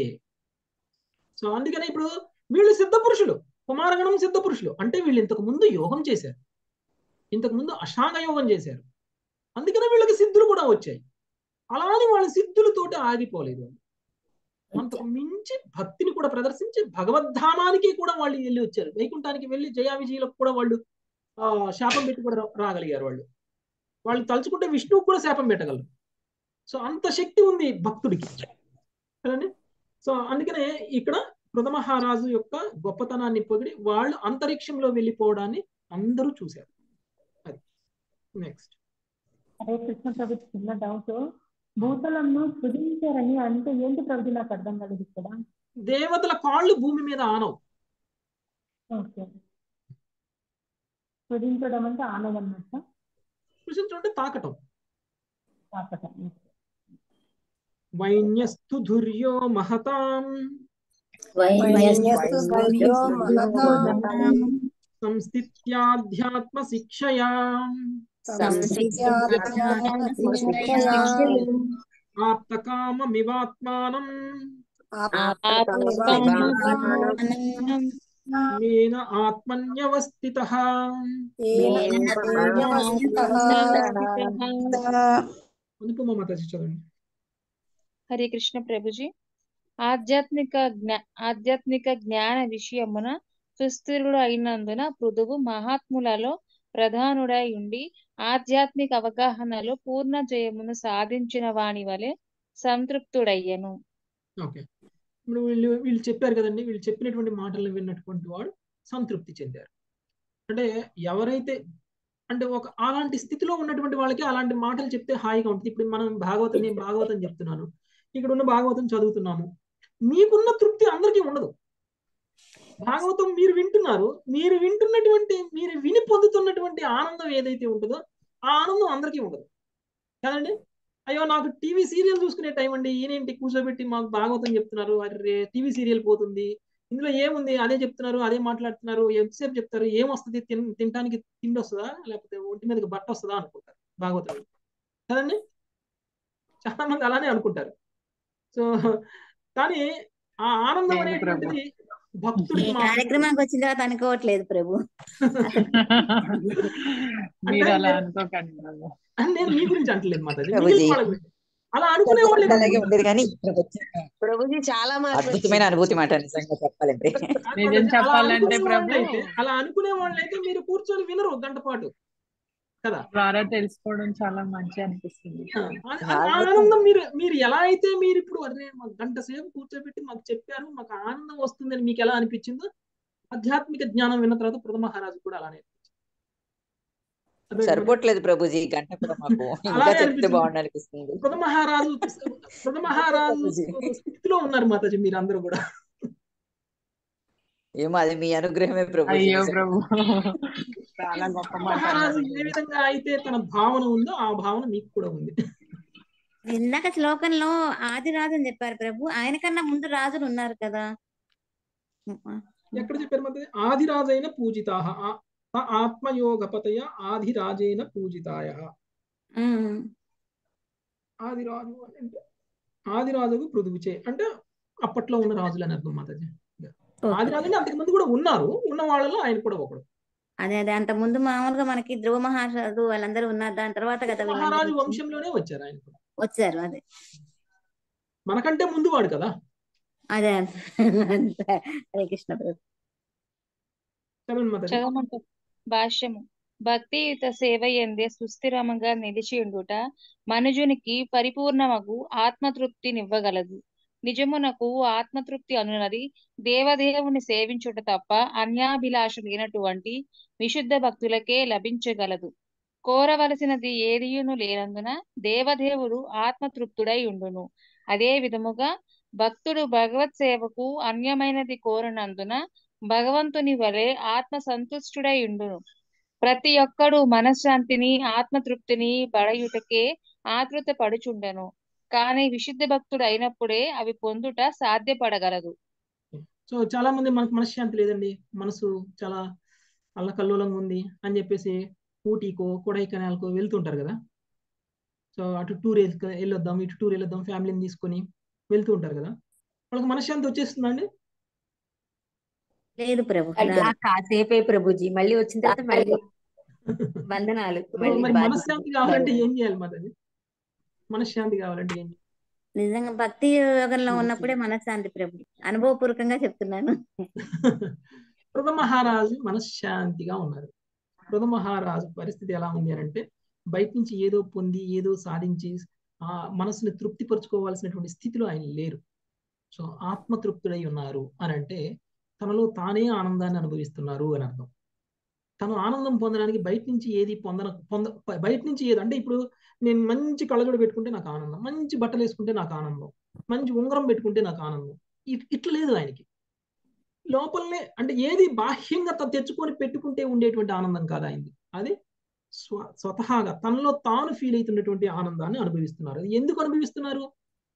సో అందుకనే ఇప్పుడు వీళ్ళు సిద్ధ పురుషులు కుమారగణం సిద్ధ పురుషులు అంటే వీళ్ళు ఇంతకు ముందు యోగం చేశారు ఇంతకు ముందు అష్టాంగ యోగం చేశారు అందుకనే వీళ్ళకి సిద్ధులు కూడా వచ్చాయి అలానే వాళ్ళ సిద్ధులతోటి ఆగిపోలేదు అంతకు మించి భక్తిని కూడా ప్రదర్శించి భగవద్ధామానికి కూడా వాళ్ళు వెళ్ళి వచ్చారు వైకుంఠానికి వెళ్ళి జయా విజయులకు కూడా వాళ్ళు ఆ శాపం పెట్టి కూడా రాగలిగారు వాళ్ళు వాళ్ళు తలుచుకుంటే విష్ణువుకు కూడా శాపం పెట్టగలరు సో అంత శక్తి ఉంది భక్తుడికి కదండి సో అందుకనే ఇక్కడ మహారాజు యొక్క గొప్పతనాన్ని పొగిడి వాళ్ళు అంతరిక్షంలో వెళ్ళిపోవడాన్ని అందరూ చూశారు అది నెక్స్ట్ హరే కృష్ణ ప్రభు చిన్న డౌట్ భూతలంను సృజించారని అంటే ఏంటి ప్రభు నాకు అర్థం కాలేదు ఇక్కడ దేవతల కాళ్ళు భూమి మీద ఆనవు ఓకే సృజించడం అంటే ఆనదన్నట్ట సృజించడం అంటే తాకటం తాకటం వైన్యస్తు ధుర్యో మహతాం వైన్యస్తు ధైర్యో మహతాం సంస్థిత్యాధ్యాత్మ శిక్షయా సంసిద్ధ్యాత్మశిక్షయా ఆప్తకామమివాత్మానం ఆప్తకామమివాత్మానం మేన ఆత్మన్యవస్థితః తేన ఆత్మన్యవస్థితః. అనుపమ మాతాజీ చదవండి హరే కృష్ణ ప్రభుజీ ఆధ్యాత్మిక జ్ఞా ఆధ్యాత్మిక జ్ఞాన విషయమున సుస్థిరుడు అయినందున పృథువు మహాత్ములలో ప్రధానుడై ఉండి ఆధ్యాత్మిక అవగాహనలో పూర్ణ జయమును సాధించిన వాని వలె సంతృప్తుడయ్యను ఓకే ఇప్పుడు వీళ్ళు వీళ్ళు చెప్పారు కదండి వీళ్ళు చెప్పినటువంటి మాటలను విన్నటువంటి వాడు సంతృప్తి చెందారు అంటే ఎవరైతే అంటే ఒక అలాంటి స్థితిలో ఉన్నటువంటి వాళ్ళకి అలాంటి మాటలు చెప్తే హాయిగా ఉంటుంది ఇప్పుడు మనం భాగవతం నేను భాగవతం చెప్తున్నాను ఇక్కడ ఉన్న భాగవతం చదువుతున్నాము మీకున్న తృప్తి అందరికీ ఉండదు భాగవతం మీరు వింటున్నారు మీరు వింటున్నటువంటి మీరు విని పొందుతున్నటువంటి ఆనందం ఏదైతే ఉంటుందో ఆ ఆనందం అందరికీ ఉండదు కదండి అయ్యో నాకు టీవీ సీరియల్ చూసుకునే టైం అండి ఈయనేంటి కూర్చోబెట్టి మాకు భాగవతం చెప్తున్నారు అరే టీవీ సీరియల్ పోతుంది ఇందులో ఏముంది అదే చెప్తున్నారు అదే మాట్లాడుతున్నారు ఎంతసేపు చెప్తారు ఏం వస్తుంది తిన్ తినడానికి తిండి వస్తుందా లేకపోతే ఒంటి మీదకి బట్ట వస్తుందా అనుకుంటారు భాగవతం కదండి చాలా మంది అలానే అనుకుంటారు సో కానీ ఆ ఆనందం లేదు ప్రభు. అనేటువంటిది ఈ భక్తుడికి మాత్రం కార్యక్రమానికి వచ్చిన తర్వాత అనుకోవట్లేదు ప్రభు మీరు అలా నేను- అనుకోకండి ప్రభు అని నేను మీ గురించి అంటలేదు మాతాజీ ప్రభుజీ. మిగిలిన వాళ్ళ గురించి అలా అనుకునే వాళ్ళు అలాగే ఉండేది కానీ ఇక్కడికి వచ్చాక ప్రభుజీ చాలా మార్పు అద్భుతమైన అనుభూతి మాట నిజంగా చెప్పాలంటే నిజం చెప్పాలంటే ప్రభు అయితే అలా అనుకునే వాళ్ళైతే మీరు కూర్చొని వినరు గంట పాటు కదా ద్వారా తెలుసుకోవడం చాలా మంచి అనిపిస్తుంది ఆ, ఆ- ఆ ఆనందం మీరు మీరు ఎలా అయితే మీరు ఇప్పుడు అరే మాకు గంట సేపు కూర్చోబెట్టి మాకు చెప్పారు మాకు ఆనందం వస్తుందని మీకు ఎలా అనిపించిందో ఆధ్యాత్మిక జ్ఞానం విన్న తర్వాత ప్రథమ మహారాజు కూడా అలానే అనిపించింది అదే సరిపోవట్లేదు ప్రభుజీ ఈ గంట కూడా మాకు ఇంకా అలాగే చెప్తే అనిపించింది. బాగుండు అనిపిస్తుంది ప్రథమ మహారాజు ప్రథమ మహారాజు స్థితిలో ఉన్నారు మాతాజీ మీరు అందరూ కూడా ఏమో అది మీ అనుగ్రహమే ప్రభుజీ అయ్యో నిజంగా. ప్రభు చాలా గొప్ప మాట మహారాజు అన్నారు. ఏ విధంగా అయితే తన భావన ఉందో ఆ భావన మీకు కూడా ఉంది ఇందాక శ్లోకంలో ఆది రాజు అని చెప్పారు ప్రభు ఆయన కన్నా ముందు రాజులు ఉన్నారు కదా ఎక్కడ చెప్పారు మాతాజీ ఆదిరాజైన పూజితాహ ఆ- ఆ- ఆత్మయోగపతయ ఆదిరాజైన పూజితాయ ఉమ్. ఆదిరాజు అని అంటే ఆదిరాజుకు పృథువుచే అంటే అప్పట్లో ఉన్న రాజులు అని అర్థం మాతాజీ ఓకే. ఆదిరాజు అంటే అంతకు ముందు కూడా ఉన్నారు ఉన్న వాళ్ళలో ఆయన కూడా ఒకడు అదే అదే అంత ముందు మామూలుగా మనకి ధ్రువ మహారాజు వాళ్ళందరూ ఉన్నారు దాని తర్వాత కదా మహారాజు వీళ్ళందరూ వచ్చి- వంశంలోనే వచ్చారు ఆయన కూడా వచ్చారు అదే మనకంటే ముందు వాడు కదా అదే అంతే హరే కృష్ణ ప్రభు చదవండి మాతాజీ చదవమంట భాష్యము భక్తియుత సేవ ఎందే సుస్థిరముగా నిలిచియుండుట మనుజునికి పరిపూర్ణమగు ఆత్మతృప్తినివ్వగలదు నిజమునకు ఆత్మతృప్తి అనున్నది దేవదేవుని సేవించుట తప్ప అన్యాభిలాష లేనటువంటి విశుద్ధ భక్తులకే లభించగలదు కోరవలసినది ఏదియును లేనందున దేవదేవుడు ఆత్మతృప్తుడై ఉండును అదే విధముగా భక్తుడు భగవత్ సేవకు అన్యమైనది కోరనందున భగవంతుని వలె ఆత్మ సంతుష్టుడై ఉండును ప్రతి ఒక్కడు మనశ్శాంతిని ఆత్మతృప్తిని బడయుటకే ఆతృత పడుచుండెను కానీ విశుద్ధ భక్తుడు అయినప్పుడే అవి పొందుట సాధ్యపడగలదు సో చాలా మంది మనకు మనశ్శాంతి లేదండి మనసు చాలా అల్లకల్లోలంగా ఉంది అని చెప్పేసి ఊటీకో కొడైకెనాల్కో వెళ్తుంటారు కదా సో అటు టూర్ వెళ్ళొద్దాం ఇటు టూర్ వెళ్ళొద్దాం ఫ్యామిలీని తీసుకొని వెళ్తూ ఉంటారు కదా వాళ్ళకి మనశ్శాంతి వచ్చేస్తుందండి లేదు ప్రభు అంటే ఆ కాసేపే ప్రభుజీ మళ్ళీ వచ్చిన తర్వాత మళ్ళీ బంధనాలు మళ్ళీ మరి బాధ్యతలు. మనశ్శాంతి కావాలంటే ఏం చేయాలి మాతాజీ మనశ్శాంతి కావాలంటే ఏం చేయాలి నిజంగా భక్తి యోగంలో ఉన్నప్పుడే మనశ్శాంతి ప్రభు అనుభవపూర్వకంగా చెప్తున్నాను ప్రథమ మహారాజు మనశ్శాంతిగా ఉన్నారు ప్రథమ మహారాజు పరిస్థితి ఎలా ఉంది అని అంటే బయట నుంచి ఏదో పొంది ఏదో సాధించి ఆ మనసుని తృప్తిపరచుకోవాల్సినటువంటి స్థితిలో ఆయన లేరు సో ఆత్మతృప్తుడై ఉన్నారు అని అంటే తనలో తానే ఆనందాన్ని అనుభవిస్తున్నారు అని అర్థం తను ఆనందం పొందడానికి బయట నుంచి ఏది పొందన పొంద బయట నుంచి ఏది అంటే ఇప్పుడు నేను మంచి కళ్ళజోడు పెట్టుకుంటే నాకు ఆనందం మంచి బట్టలు వేసుకుంటే నాకు ఆనందం మంచి ఉంగరం పెట్టుకుంటే నాకు ఆనందం ఇట్- ఇట్లా లేదు ఆయనకి లోపలనే అంటే ఏది బాహ్యంగా తను తెచ్చుకొని పెట్టుకుంటే ఉండేటువంటి ఆనందం కాదు ఆయనది అది స్వ స్వతహాగా తనలో తాను ఫీల్ అవుతున్నటువంటి ఆనందాన్ని అనుభవిస్తున్నారు అది ఎందుకు అనుభవిస్తున్నారు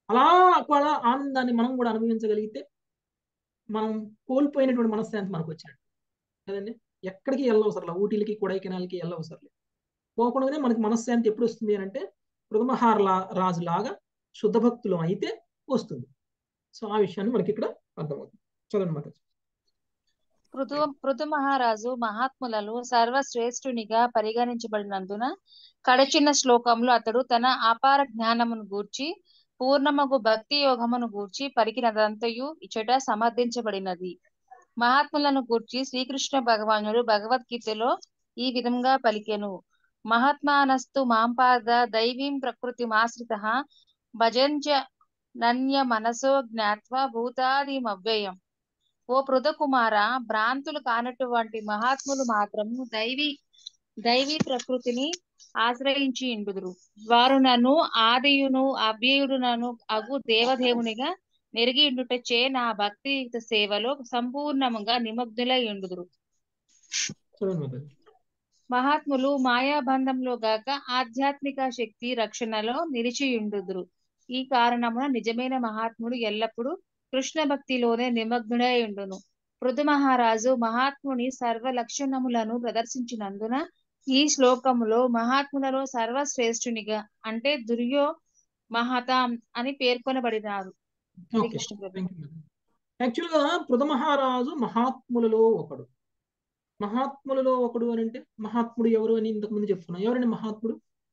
అలా అలా ఆనందాన్ని మనం కూడా అనుభవించగలిగితే మనం కోల్పోయినటువంటి మనశ్శాంతి మనకు వచ్చినట్టు కదండి ఎక్కడికి వెళ్ళవసరం ఊటీలకి కొడైకెనాల్కి వెళ్ళవసరం పోకుండానే మనకి మనశ్శాంతి ఎప్పుడు వస్తుంది అని అంటే మృగమహార రాజు లాగా శుద్ధ భక్తులు అయితే వస్తుంది సో ఆ విషయాన్ని మనకి ఇక్కడ అర్థమవుతుంది చదవండి మాత పృథు పృథు మహారాజు మహాత్ములలో సర్వశ్రేష్ఠునిగా పరిగణించబడినందున కడచిన శ్లోకంలో అతడు తన అపార జ్ఞానమును గూర్చి పూర్ణమగు భక్తి యోగమును గూర్చి పలికినదంతయు ఇచ్చట సమర్థించబడినది మహాత్ములను గూర్చి శ్రీకృష్ణ భగవానుడు భగవద్గీతలో ఈ విధంగా పలికెను మహాత్మానస్తు మాంపాద దైవీం ప్రకృతి మాశ్రిత భజంచ నన్య మనసో జ్ఞాత్వా భూతాదిమవ్యయం ఓ పృథకుమార భ్రాంతులు కానటువంటి మహాత్ములు మాత్రము దైవీ దైవీ ప్రకృతిని ఆశ్రయించి ఇండుదురు వారు నన్ను ఆదియును అవ్యయుడునను అగు దేవదేవునిగా నెరిగి ఇండుటచే నా భక్తియుత సేవలో సంపూర్ణముగా నిమగ్నులై ఉండుదురు చదవండి మాతాజీ మహాత్ములు మాయాబంధంలో గాక ఆధ్యాత్మిక శక్తి రక్షణలో నిలిచియుండుదురు ఈ కారణమున నిజమైన మహాత్ముడు ఎల్లప్పుడూ కృష్ణ భక్తిలోనే నిమగ్నుడై ఉండును పృథు మహారాజు మహాత్ముని సర్వ లక్షణములను ప్రదర్శించినందున ఈ శ్లోకములో మహాత్ములలో సర్వశ్రేష్ఠునిగా అంటే దుర్యో మహతాం అని పేర్కొనబడినారు okay Srikrishna Prabhu thank you యాక్చువల్గా పృథమహారాజు మహాత్ములలో ఒకడు మహాత్ములలో ఒకడు అని అంటే మహాత్ముడు ఎవరు అని ఇంతకు ముందు చెప్తున్నా ఎవరండి మహాత్ముడు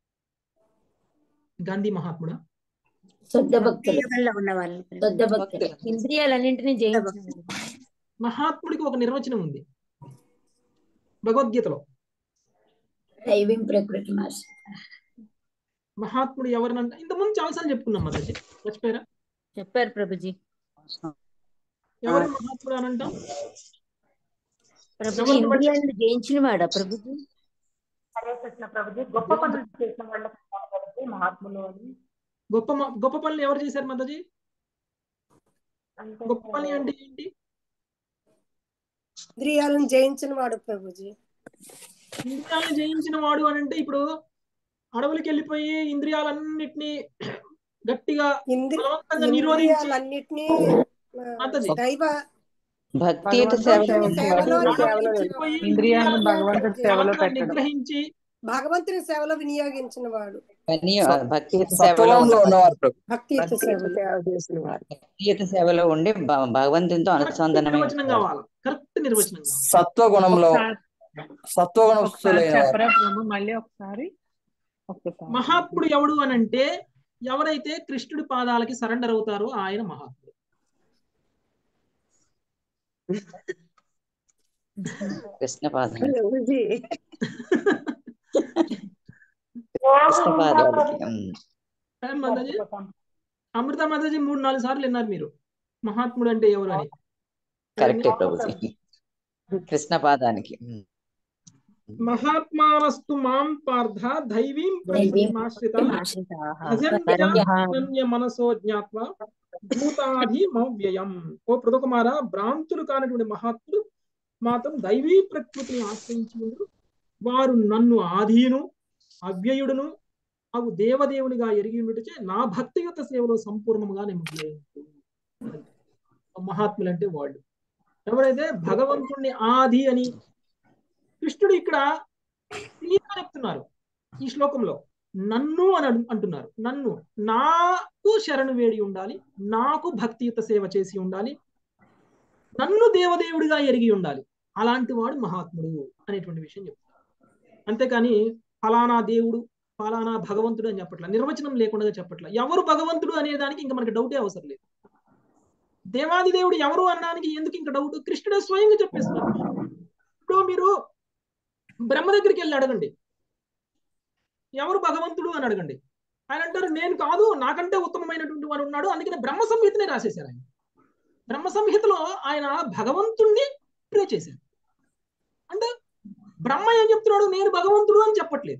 గాంధీ మహాత్ముడా శుద్ధ భక్తి భక్తులు యుగంలో ఉన్న వాళ్ళు శుద్ధ భక్తులు ఇంద్రియాలన్నింటినీ జయించిన మహాత్ముడికి ఒక నిర్వచనం ఉంది భగవద్గీతలో దైవం ప్రకృతి మాస్ మహాత్ముడు ఎవరినంటే ఇంతకుముందు చాలాసార్లు చెప్పుకున్నాం మాతాజీ మర్చిపోయారా చెప్పారు ప్రభుజీ ఎవరు మహాత్ముడు అని అంటాం ప్రభుజీ ఎవరిని బట్టి ఇంద్రియాలను జయించిన వాడా ప్రభుజీ హరే కృష్ణ ప్రభుజీ గొప్ప పనులు చేసిన వాళ్ళకి కనబడితే మహాత్ములు అని గొప్ప మ- గొప్ప పనులు ఎవరు చేశారు మాతాజీ అంటే గొప్ప పని అంటే ఏంటి ఇంద్రియాలను జయించిన వాడు ప్రభుజీ ఇంద్రియాలను జయించిన వాడు అని అంటే ఇప్పుడు అడవులకి వెళ్ళిపోయి ఇంద్రియాలన్నిటినీ గట్టిగా ఇంద్రి బలవంతంగా నిరోధించి ఇంద్రియాలన్నిటినీ ఆ, మాతాజీ దైవ భక్తియుత భగవంతుని సేవలో సేవలో సేవలో సేవలో వెళ్ళిపోయి ఇంద్రియాలను ఇంద్రియాలను భగవంతుడి సేవలో బలంగా పెట్టడం నిగ్రహించి భగవంతుని సేవలో వినియోగించిన వాడు వినియో- భక్తియుత సేవలో సత్వగుణంలో ఉన్నవారు ప్రభు భక్తియుత సేవలు సేవ చేసిన వారు భక్తియుత సేవలో ఉండి భ- భగవంతునితో కరెక్ట్ అనుసంధానమై నిర్వచనం కావాలి కరెక్ట్ నిర్వచనం కావాలి సత్వగుణంలో ఒకసారి ఒకసారి సత్వగుణస్తులైన వారు చెప్పరా ప్రభు మళ్ళీ ఒకసారి ఒక్కసారి మహాత్ముడు ఎవడు అని అంటే ఎవరైతే కృష్ణుడి పాదాలకి సరెండర్ అవుతారో ఆయన మహాత్ముడు కృష్ణ పాదం ప్రభుజీ కృష్ణ పాదాలకి ఉమ్. ఏం మాతాజీ అమృత మాతాజీ మూడు నాలుగు సార్లు విన్నారు మీరు మహాత్ముడు అంటే ఎవరు అని కరెక్టే ప్రభుజీ కృష్ణ పాదానికి ఉమ్. మహాత్మానస్తు మాం పార్థ దైవీం ప్రకృతిమాశ్రిత ఆశ్రితాః అజన్య మనసో జ్ఞాత్వ భూతాధి మవ్యయం ఓ పృథకుమార భ్రాంతులు కానటువంటి మహాత్ములు మాత్రం దైవీ ప్రకృతిని ఆశ్రయించి ఉండు వారు నన్ను ఆధీను అవ్యయుడును అవు దేవదేవునిగా ఎరిగి ఉండుటచే నా భక్తియుత సేవలో సంపూర్ణముగా నిమగ్నై ఉండు. మహాత్ములు అంటే వాళ్ళు ఎవరైతే భగవంతుణ్ణి ఆది అని కృష్ణుడు ఇక్కడ క్లియర్గా చెప్తున్నారు ఈ శ్లోకంలో నన్ను అని అడు- అంటున్నారు నన్ను నాకు శరణు వేడి ఉండాలి నాకు భక్తియుత సేవ చేసి ఉండాలి నన్ను దేవదేవుడిగా ఎరిగి ఉండాలి అలాంటి వాడు మహాత్ముడు అనేటువంటి విషయం చెప్తారు అంతేకాని ఫలానా దేవుడు ఫలానా భగవంతుడు అని చెప్పట్ల నిర్వచనం లేకుండా చెప్పట్ల ఎవరు భగవంతుడు అనే దానికి ఇంకా మనకి డౌటే అవసరం లేదు దేవాది దేవుడు ఎవరు అనడానికి ఎందుకు ఇంకా డౌట్ కృష్ణుడే స్వయంగా చెప్పేస్తున్నారు ఇప్పుడు మీరు బ్రహ్మ దగ్గరికి వెళ్ళి అడగండి ఎవరు భగవంతుడు అని అడగండి ఆయన అంటారు నేను కాదు నాకంటే ఉత్తమమైనటువంటి వాడు ఉన్నాడు అందుకని బ్రహ్మ సంహితనే రాసేశారు ఆయన బ్రహ్మ సంహితలో ఆయన భగవంతుణ్ణి ప్రే చేశారు అంటే బ్రహ్మ ఏం చెప్తున్నాడు నేను భగవంతుడు అని చెప్పట్లేదు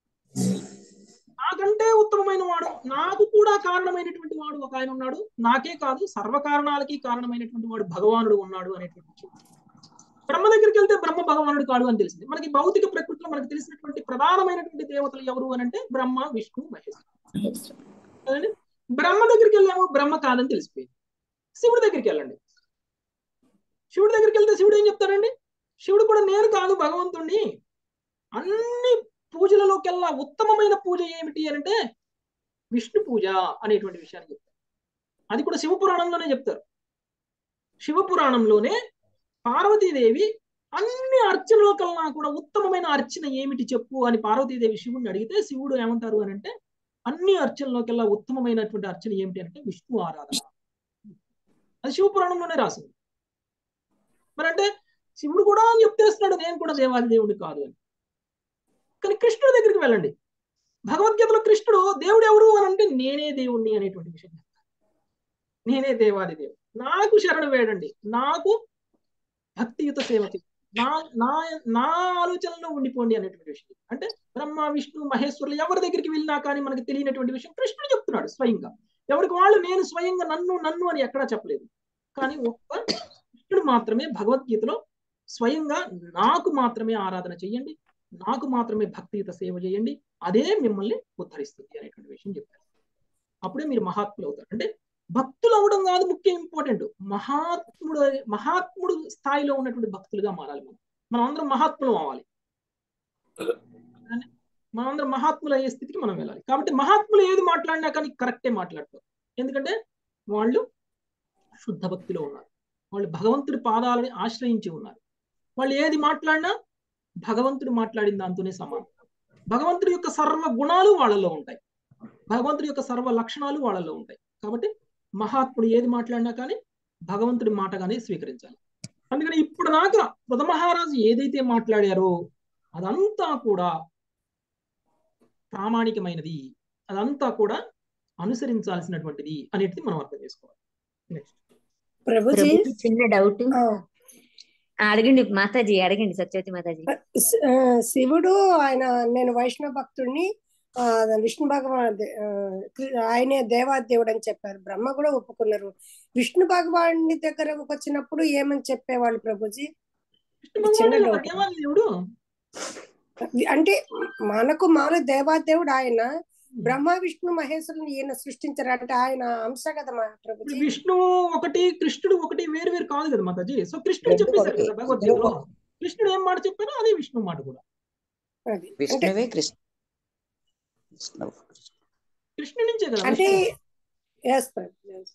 నాకంటే ఉత్తమమైన వాడు నాకు కూడా కారణమైనటువంటి వాడు ఒక ఆయన ఉన్నాడు నాకే కాదు సర్వ కారణాలకి కారణమైనటువంటి వాడు భగవానుడు ఉన్నాడు అనేటువంటి విషయం బ్రహ్మ దగ్గరికి వెళ్తే బ్రహ్మ భగవానుడు కాడు అని తెలిసింది మనకి భౌతిక ప్రకృతిలో మనకి తెలిసినటువంటి ప్రధానమైనటువంటి దేవతలు ఎవరు అని అంటే బ్రహ్మ విష్ణు మహేష్ కదండి బ్రహ్మ దగ్గరికి వెళ్ళాము బ్రహ్మ కాదని తెలిసిపోయింది శివుడి దగ్గరికి వెళ్ళండి శివుడి దగ్గరికి వెళ్తే శివుడు ఏం చెప్తాడండి శివుడు కూడా నేను కాదు భగవంతుణ్ణి అన్ని పూజలలోకెల్లా ఉత్తమమైన పూజ ఏమిటి అంటే విష్ణు పూజ అనేటువంటి విషయాన్ని చెప్తారు అది కూడా శివపురాణంలోనే చెప్తారు శివపురాణంలోనే పార్వతీదేవి అన్ని అర్చనల కన్నా కూడా ఉత్తమమైన అర్చన ఏమిటి చెప్పు అని పార్వతీదేవి శివుడిని అడిగితే శివుడు ఏమంటారు అని అంటే అన్ని అర్చనలోకెల్లా ఉత్తమమైనటువంటి అర్చన ఏమిటి అంటే విష్ణు ఆరాధన అది శివపురాణంలోనే రాసింది మరి అంటే శివుడు కూడా చెప్తేస్తున్నాడు నేను కూడా దేవాది దేవుడు కాదు అని కానీ కృష్ణుడి దగ్గరికి వెళ్ళండి భగవద్గీతలో కృష్ణుడు దేవుడు ఎవరు అని అంటే నేనే దేవుణ్ణి అనేటువంటి విషయం చెప్తారు నేనే దేవాది దేవుడు నాకు శరణు వేడండి నాకు భక్తియుత సేవ చేయండి. నా నా నా ఆలోచనలో ఉండిపోండి అనేటువంటి విషయం అంటే బ్రహ్మ విష్ణు మహేశ్వరులు ఎవరి దగ్గరికి వెళ్ళినా కానీ మనకి తెలియనటువంటి విషయం కృష్ణుడు చెప్తున్నాడు స్వయంగా ఎవరికి వాళ్ళు నేను స్వయంగా నన్ను నన్ను అని ఎక్కడా చెప్పలేదు కానీ ఒక్క కృష్ణుడు మాత్రమే భగవద్గీతలో స్వయంగా నాకు మాత్రమే ఆరాధన చెయ్యండి నాకు మాత్రమే భక్తియుత సేవ చేయండి అదే మిమ్మల్ని ఉద్ధరిస్తుంది అనేటువంటి విషయం చెప్పారు అప్పుడే మీరు మహాత్ములు అవుతారు అంటే భక్తులు అవడం కాదు ముఖ్యం ఇంపార్టెంట్ మహాత్ముడు మహాత్ముడు స్థాయిలో ఉన్నటువంటి భక్తులుగా మారాలి మనం మనం అందరం మహాత్ములు అవ్వాలి మనం అందరం మహాత్ములు అయ్యే స్థితికి మనం వెళ్ళాలి కాబట్టి మహాత్ములు ఏది మాట్లాడినా కానీ కరెక్టే మాట్లాడతారు ఎందుకంటే వాళ్ళు శుద్ధ భక్తిలో ఉన్నారు వాళ్ళు భగవంతుడి పాదాలని ఆశ్రయించి ఉన్నారు వాళ్ళు ఏది మాట్లాడినా భగవంతుడు మాట్లాడిన దాంతోనే సమానం భగవంతుడి యొక్క సర్వ గుణాలు వాళ్ళలో ఉంటాయి భగవంతుడి యొక్క సర్వ లక్షణాలు వాళ్ళలో ఉంటాయి కాబట్టి మహాత్ముడు ఏది మాట్లాడినా కానీ భగవంతుడి మాటగానే స్వీకరించాలి అందుకని ఇప్పుడు దాకా కృత మహారాజు ఏదైతే మాట్లాడారో అదంతా కూడా ప్రామాణికమైనది అదంతా కూడా అనుసరించాల్సినటువంటిది అనేది మనం అర్థం చేసుకోవాలి నెక్స్ట్ ప్రభుజీ ప్రభుజీ చిన్న డౌట్ ఆ, అడగండి మాతాజీ అడగండి సత్యవతి మాతాజీ శ- ఆ, శివుడు ఆయన నేను వైష్ణవ భక్తుడిని ఆ, విష్ణు భగవాన్ ఆ, కృ- ఆయనే దేవాదేవుడు అని చెప్పారు బ్రహ్మ కూడా ఒప్పుకున్నారు విష్ణు భగవాని దగ్గరకు వచ్చినప్పుడు ఏమని చెప్పేవాళ్ళు ప్రభుజీ విష్ణు ఇది చిన్న భగవానుడు డౌట్ దేవాది దేవుడు అంటే మనకు మామూలు దేవాదేవుడు ఆయన బ్రహ్మ విష్ణు మహేశ్వరుని ఈయన సృష్టించారు అంటే ఆయన అంశ కదా మా ఇప్పుడు ప్రభుజీ విష్ణువు ఒకటి కృష్ణుడు ఒకటి వేరు వేరు కాదు కదా మాతాజీ సో కృష్ణుడు రెండు చెప్పేశారు ఒకటి కదా భగవద్గీతలో ఇద్దరు ఒకటి. కృష్ణుడు ఏం మాట చెప్పారో అదే విష్ణు మాట కూడా అది అంటే విష్ణువే కృష్ణ విష్ణువు కృష్ణుడి నుంచే కదా అంటే విష్ణువు yes, ప్రభు, yes.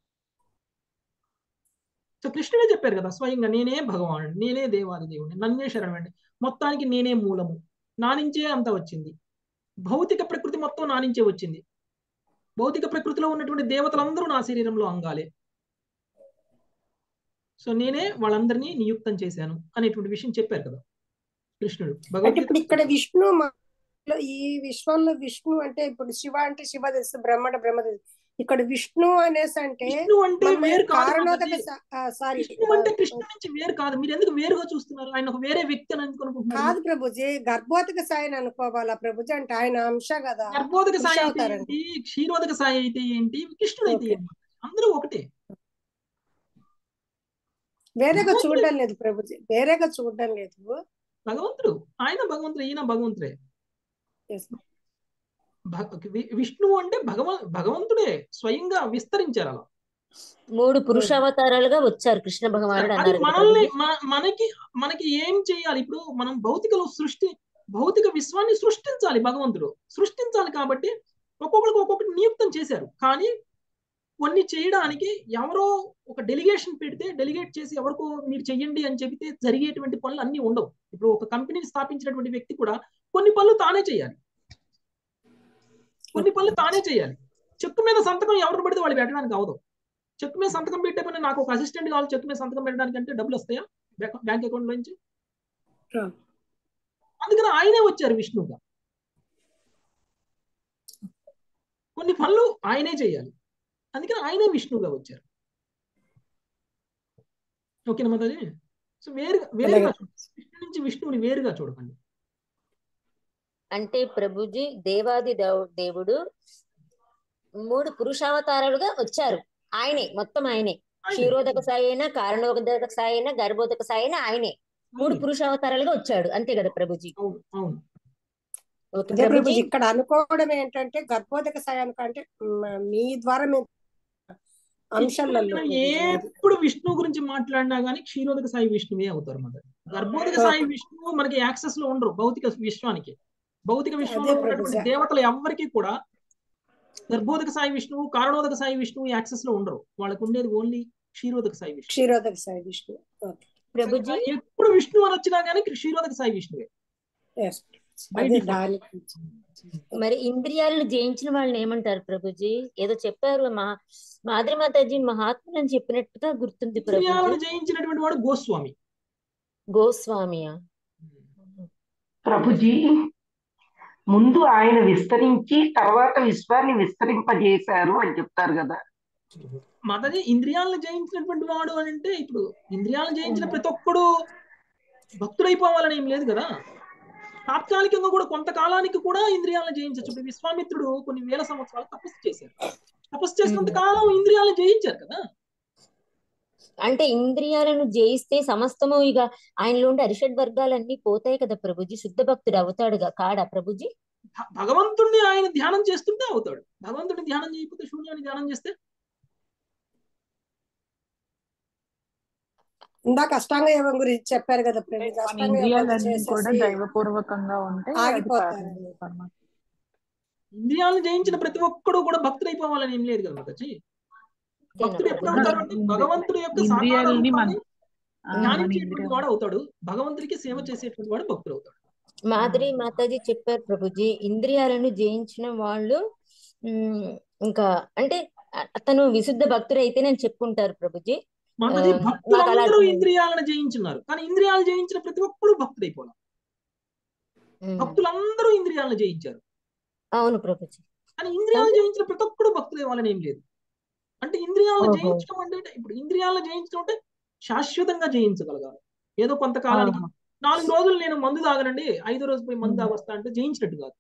సో కృష్ణుడే చెప్పారు కదా స్వయంగా నేనే భగవానుడు నేనే దేవాది దేవుడిని నన్నే శరణండి మొత్తానికి నేనే మూలము నా నుంచే అంత వచ్చింది భౌతిక ప్రకృతి మొత్తం నా నుంచే వచ్చింది భౌతిక ప్రకృతిలో ఉన్నటువంటి దేవతలందరూ నా శరీరంలో అంగాలే సో నేనే వాళ్ళందరినీ నియుక్తం చేశాను అనేటువంటి విషయం చెప్పారు కదా కృష్ణుడు అంటే భగవద్గీత ఇప్పుడు ఇక్కడ విష్ణు మా- ఈ విశ్వంలో విష్ణు అంటే ఇప్పుడు శివ అంటే శివ తెలుసు బ్రహ్మడ బ్రహ్మ తెలుసు ఇక్కడ విష్ణు అనేసి అంటే విష్ణు అంటే మన వేరు కాదు కారణోదక మాతాజీ సారీ విష్ణు అంటే కృష్ణు నుంచి వేరు కాదు మీరు ఎందుకు వేరుగా చూస్తున్నారు ఆయన ఒక వేరే వ్యక్తి అని ఎందుకు అనుకుంటున్నారు కాదు ప్రభుజీ గర్భోదక సాయిని అనుకోవాలా ప్రభుజీ అంటే ఆయన అంశ కదా గర్భోదక పురుష సాయి అయితే అవతారం ఏంటి క్షీరోదక సాయి అయితే ఏంటి కృష్ణుడు అయితే ఓకే ఏంటి అందరూ ఒకటే వేరేగా భగవంతుడు చూడడం లేదు ప్రభుజీ వేరేగా చూడడం లేదు భగవంతుడు ఆయన భగవంతుడు ఈయన భగవంతుడే Yes. భ- వి- విష్ణువు అంటే భగవ భగవంతుడే స్వయంగా విస్తరించారు అలా మూడు పురుషావతారాలుగా వచ్చారు కృష్ణ భగవానుడు అది అన్నారు కదా మనల్ని ప్రభుజీ మ- మనకి మనకి ఏం చేయాలి ఇప్పుడు మనం భౌతిక సృష్టి భౌతిక విశ్వాన్ని సృష్టించాలి భగవంతుడు సృష్టించాలి కాబట్టి ఒక్కొక్కరికి ఒక్కొక్కటి నియుక్తం చేశారు కానీ కొన్ని చేయడానికి ఎవరో ఒక డెలిగేషన్ పెడితే డెలిగేట్ చేసి ఎవరికో మీరు చెయ్యండి అని చెబితే జరిగేటువంటి పనులు అన్ని ఉండవు ఇప్పుడు ఒక కంపెనీని స్థాపించినటువంటి వ్యక్తి కూడా కొన్ని పనులు తానే చేయాలి కొన్ని పనులు తానే చేయాలి చెక్కు మీద సంతకం ఎవరు పడితే వాళ్ళు పెట్టడానికి అవదు చెక్కు మీద సంతకం పెట్టే పని నాకు ఒక అసిస్టెంట్ కావాలి చెక్కు మీద సంతకం పెట్టడానికి అంటే డబ్బులు వస్తాయా బ్యాంక్ బ్యాంక్ అకౌంట్ నుంచి రావు. అందుకని ఆయనే వచ్చారు విష్ణువుగా కొన్ని పనులు ఆయనే చేయాలి అందుకని ఆయనే విష్ణువుగా వచ్చారు ఓకేనా మాతాజీ సో వేరుగా వేరుగా అలాగే చూడండి కృష్ణు నుంచి విష్ణువుని వేరుగా చూడకండి అంటే ప్రభుజీ దేవాది దేవు- దేవుడు మూడు పురుషావతారాలుగా వచ్చారు ఆయనే మొత్తం ఆయనే ఆయనే క్షీరోదక సాయి అయినా కారణోదక సాయి అయినా గర్భోదక సాయి అయినా ఆయనే మూడు ఆయనే పురుషావతారాలుగా వచ్చాడు అంతే కదా ప్రభుజీ అవును అవును ఓకే అదే ప్రభుజీ ప్రభుజీ ఇక్కడ అనుకోవడం ఏంటంటే గర్భోదక సాయానికి అంటే మ- మీ ద్వారా మేము అంశాలలో ఇక్కడ ప్రభుజీ అది ఎప్పుడు విష్ణువు గురించి మాట్లాడినా గానీ క్షీరోదక సాయి విష్ణువే అవుతారు మన గర్భోదక సాయి విష్ణువు మనకి యాక్సెస్ లో ఉండరు భౌతిక విశ్వానికి భౌతిక విశ్వంలో అదే ఉన్నటువంటి ప్రభుజీ దేవతలు ఎవ్వరికి కూడా గర్భోదక సాయి విష్ణువు కారణోదక సాయి విష్ణువు యాక్సెస్ లో ఉండరు వాళ్ళకు ఉండేది ఓన్లీ క్షీరోదక సాయి విష్ణువు క్షీరోదక సాయి విష్ణు ఓకే ప్రభుజీ ఎప్పుడు విష్ణువు అని వచ్చినా గానీ క్షీరోదక సాయి విష్ణువే ఎస్ బై అదే డిఫాల్ట్ దానికి మరి ఇంద్రియాలను జయించిన వాళ్ళని ఏమంటారు ప్రభుజీ ఏదో చెప్పారు మా మాదిరి మాతాజీ మహాత్ములు అని చెప్పినట్టుగా గుర్తుంది ప్రభుజీ ఇంద్రియాలను జయించినటువంటి వాడు గోస్వామి గోస్వామియా ప్రభుజీ ముందు ఆయన విస్తరించి తర్వాత విశ్వాన్ని విస్తరింపజేశారు అని చెప్తారు కదా మాతాజీ ఇంద్రియాలను జయించినటువంటి వాడు అని అంటే ఇప్పుడు ఇంద్రియాలను జయించిన ప్రతి ఒక్కడు భక్తుడైపోవాలని ఏం లేదు కదా తాత్కాలికంగా కూడా కొంతకాలానికి కూడా ఇంద్రియాలను జయించవచ్చు ఇప్పుడు విశ్వామిత్రుడు కొన్ని వేల సంవత్సరాలు తపస్సు చేశారు తపస్సు చేసినంత కాలం ఇంద్రియాలను జయించారు కదా అంటే ఇంద్రియాలను జయిస్తే సమస్తము ఇక ఆయనలో ఉండే అరిషడ్ వర్గాలన్నీ పోతాయి కదా ప్రభుజీ శుద్ధ భక్తుడు అవుతాడుగా కాడా ప్రభుజీ భ- భగవంతుణ్ణి ఆయన ధ్యానం చేస్తుంటే అవుతాడు భగవంతుడిని ధ్యానం చేయకపోతే శూన్యాన్ని ధ్యానం చేస్తే ఇందాక అష్టాంగ యోగం గురించి చెప్పారు కదా ప్రభుజీ మన అష్టాంగ యోగం ఇంద్రియాలన్నీ కూడా చేసేసి దైవపూర్వకంగా ఉంటే అది ఆగిపోతారు కారణం కర్మ. ఇంద్రియాలను జయించిన ప్రతి ఒక్కడు కూడా భక్తుడైపోవాలని ఏం లేదు కదా మాతాజీ అంతేనా భక్తుడు ఎప్పుడు ప్రభుజీ అవుతాడు అంటే ఇంద్రి- భగవంతుడి యొక్క సాకార ఇంద్రియాలని మన రూపాన్ని ఆ, మన ధ్యానించేటువంటి ఇంద్రియాలు వాడు అవుతాడు భగవంతుడికి సేవ చేసేటువంటి వాడు భక్తుడు అవుతాడు మాదిరి మాతాజీ చెప్పారు ప్రభుజీ ఇంద్రియాలను జయించిన వాళ్ళు ఉమ్, ఇంకా అంటే అ- అతను విశుద్ధ భక్తుడు అయితే నేను చెప్పుకుంటారు ప్రభుజీ ఆ, మాతాజీ నాకు అలా భక్తులందరూ అర్థమైంది ఇంద్రియాలను జయించున్నారు కానీ ఇంద్రియాలు జయించిన ప్రతి ఒక్కడు భక్తుడైపోవాలి ఉమ్, భక్తులందరూ ఇంద్రియాలను జయించారు అవును ప్రభుజీ కానీ ఇంద్రియాలను జయించిన ప్రతి ఒక్కడు భక్తుడు అవ్వాలని ఏం లేదు అంటే ఇంద్రియాలను ఓహో జయించడం అంటే ఇప్పుడు ఇంద్రియాలను జయించడం అంటే శాశ్వతంగా జయించగలగాలి ఏదో కొంతకాలానికి ఆహా. నాలుగు రోజులు నేను మందు తాగనండి ఐదో రోజు పోయి మందు ఉమ్, తాగొస్తా అంటే జయించినట్టు కాదు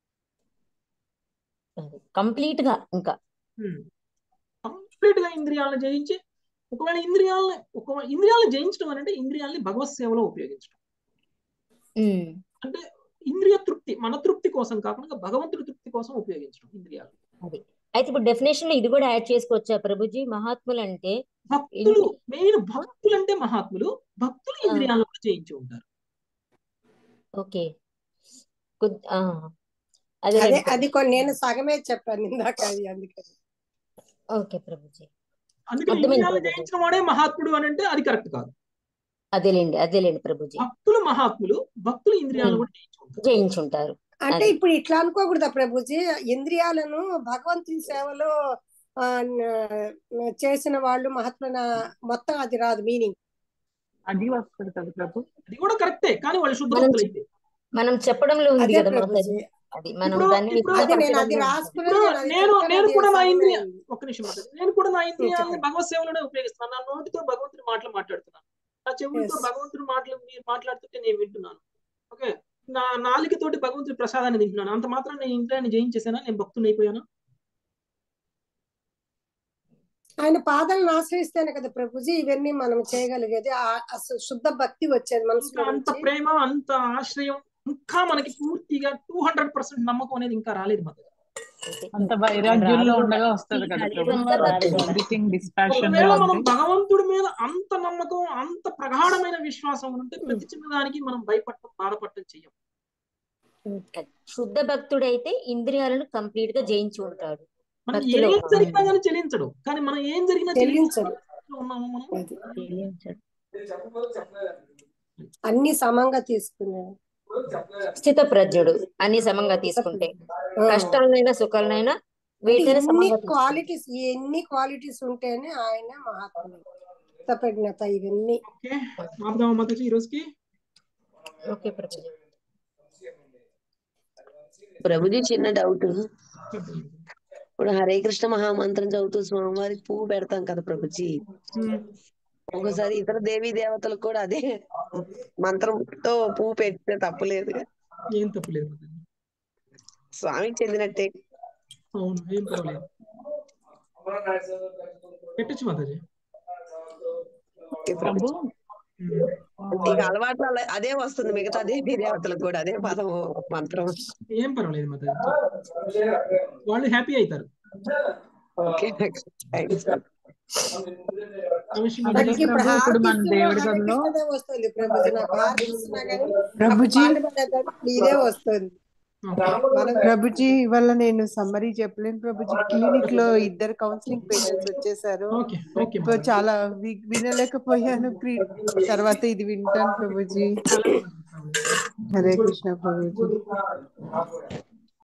అది కంప్లీట్ గా ఇంకా కంప్లీట్ గా ఇంద్రియాలను జయించి ఒకవేళ ఇంద్రియాలని ఒకవేళ ఇంద్రియాలను జయించడం అని అంటే ఇంద్రియాలని భగవత్ సేవలో ఉపయోగించడం ఉమ్, అంటే ఇంద్రియ తృప్తి మన తృప్తి కోసం కాకుండా భగవంతుడి తృప్తి కోసం ఉపయోగించడం ఇంద్రియాలు అది అయితే ఇప్పుడు డెఫినేషన్ లో ఇది కూడా యాడ్ చేసుకోవచ్చా ప్రభుజీ మహాత్ములు అంటే భక్తులు ఇంద్రి మెయిన్ భక్తులు అంటే మహాత్ములు భక్తులు ఆ, ఇంద్రియాలను కూడా జయించి ఉంటారు ఓకే కొద్- ఆ, అదే అదే లేదు అది కొన్ని నేను సగమే చెప్పాను ఇందాక అది అందుకని ఓకే ప్రభుజీ అందుకని అర్థమైంది ఇంద్రియాలను ప్రభుజీ జయించిన వాడే మహాత్ముడు అని అంటే అది కరెక్ట్ కాదు అదేలేండి అదేలేండి ప్రభుజీ భక్తులు మహాత్ములు భక్తులు ఇంద్రియాలను ఉమ్, కూడా జయించి ఉంటారు జయించుంటారు అంటే అది ఇప్పుడు ఇట్లా అనుకోకూడదా ప్రభుజీ ఇంద్రియాలను భగవంతుని సేవలో ఆ, న- చేసిన వాళ్ళు మహాత్మ మొత్తం అది రాదు మీనింగ్ అది వస్తుంది కదా ప్రభు అది కూడా కరెక్టే కానీ వాళ్ళు శుద్ధ మనం భక్తులు చె- అయితే మనం చెప్పడంలో ఉంది అదే కదా ప్రభుజీ మాతాజీ అది మనం ఇప్పుడు దాన్ని ఇప్పుడు అదే నేను అది విశదపరచడంలో ఉంటుంది రాసుకున్నది ఇప్పుడు నేను అది నేను చెప్పాను నేను అది కూడా నా సగమే ఇంద్రియ అయింది ఒక్క నిమిషం మాట్లాడు నేను కూడా నా ఉమ్, ఇంద్రియాలని చెప్పండి భగవత్ సేవలోనే ఉపయోగిస్తున్నాను నా నోటితో భగవంతుడి మాటలు మాట్లాడుతున్నాను నా చెవులతో ఎస్ భగవంతుడి మాటలు మీరు మాట్లాడుతుంటే నేను వింటున్నాను ఓకే నా నాలుకతోటి భగవంతుడి ప్రసాదాన్ని తింటున్నాను అంత మాత్రం నేను ఇంద్రియాన్ని జయించేసానా నేను భక్తుని అయిపోయాను ఆయన పాదాలను ఆశ్రయిస్తేనే కదా ప్రభుజీ ఇవన్నీ మనం చేయగలిగేది ఆ- అసలు శుద్ధ భక్తి వచ్చేది ఇంకా మనసులో అంత నుంచి ప్రేమ అంత ఆశ్రయం ఇంకా మనకి పూర్తిగా టూ హండ్రెడ్ పర్సెంట్ నమ్మకం అనేది ఇంకా రాలేదు మాకు అంతే అంత వైరాగ్యంలో రాదు కూడా ఉండగా వస్తుంది కదా ప్రభు శుద్ధ భక్తి కూడా ఎవ్రీథింగ్ డిస్పాషన్ ఒకవేళ లో మనం ఉంటే భగవంతుడి మీద అంత నమ్మకం అంత ప్రగాఢమైన విశ్వాసం ఉంటే ప్రతి చిన్నదానికి మనం భయపడటం బాధపడటం చెయ్యం అది. శుద్ధ భక్తుడైతే ఇంద్రియాలను కంప్లీట్ గా జయించి ఉంటాడు మనం భక్తిలో ఏం జరిగినా కానీ చెల్లించడు కానీ మనం ఏం జరిగినా చెల్లించరు చెల్లించడం ఉన్నాము మనం అది చెల్లించడు అన్ని సమంగా తీసుకున్నాడు స్థిత ప్రజ్ఞుడు అన్ని సమంగా తీసుకుంటే ఆ. కష్టాలనైనా సుఖాలనైనా అంటే వీటిని ఇన్ని సమంగా తీసుకుంటే క్వాలిటీస్ ఎన్ని క్వాలిటీస్ ఉంటేనే ఆయన మహాత్ముడు కృతజ్ఞత ఇవన్నీ ఓకే ఆపుదామా మాతాజీ ఈ రోజుకి ఓకే ప్రభుజీ ప్రభుజీ చిన్న డౌట్ ఇప్పుడు హరే కృష్ణ మహామంత్రం చదువుతూ స్వామివారికి పువ్వు పెడతాం కదా ప్రభుజీ ఉమ్. ఒకసారి ఇతర దేవీ దేవతలకు కూడా అదే మంత్రంతో పువ్వు పెడితే తప్పులేదు ఏం తప్పులేదు మాతాజీ స్వామికి చెందినట్టే అవును ఏం పర్వాలేదు పెట్టచ్చు మాతాజీ ఓకే ప్రభు ప్రభుజీ ఇక అలవాట్లు అలా అదే వస్తుంది మిగతా దేవీ దేవతలకు కూడా అదే పదం మంత్రం ఏం పర్వాలేదు మాతాజీ వాళ్ళు హ్యాపీ అవుతారు ఓకే థ్యాంక్స్ అవశ్యం అందుకే నాకు ఇప్పుడు ప్రభు ఇప్పుడు మన హారతి దేవుడి హరే గదిలో కృష్ణదే వస్తుంది ప్రభుజీ నాకు హారతి ఇస్తున్నా కానీ నాకు ప్రభుజీ పాట పాడేటప్పుడు ఇదే వస్తుంది మనం ప్రభుజీ ఇవాళ నేను సమ్మరీ చెప్పలేను ప్రభుజీ క్లినిక్ లో ఇద్దరు కౌన్సిలింగ్ పేషెంట్స్ వచ్చేసారు ఓకే ఓకే ఇప్పుడు చాలా వి- వినలేకపోయాను ప్రి- తర్వాత ఇది వింటాను ప్రభుజీ హరే కృష్ణ ప్రభుజీ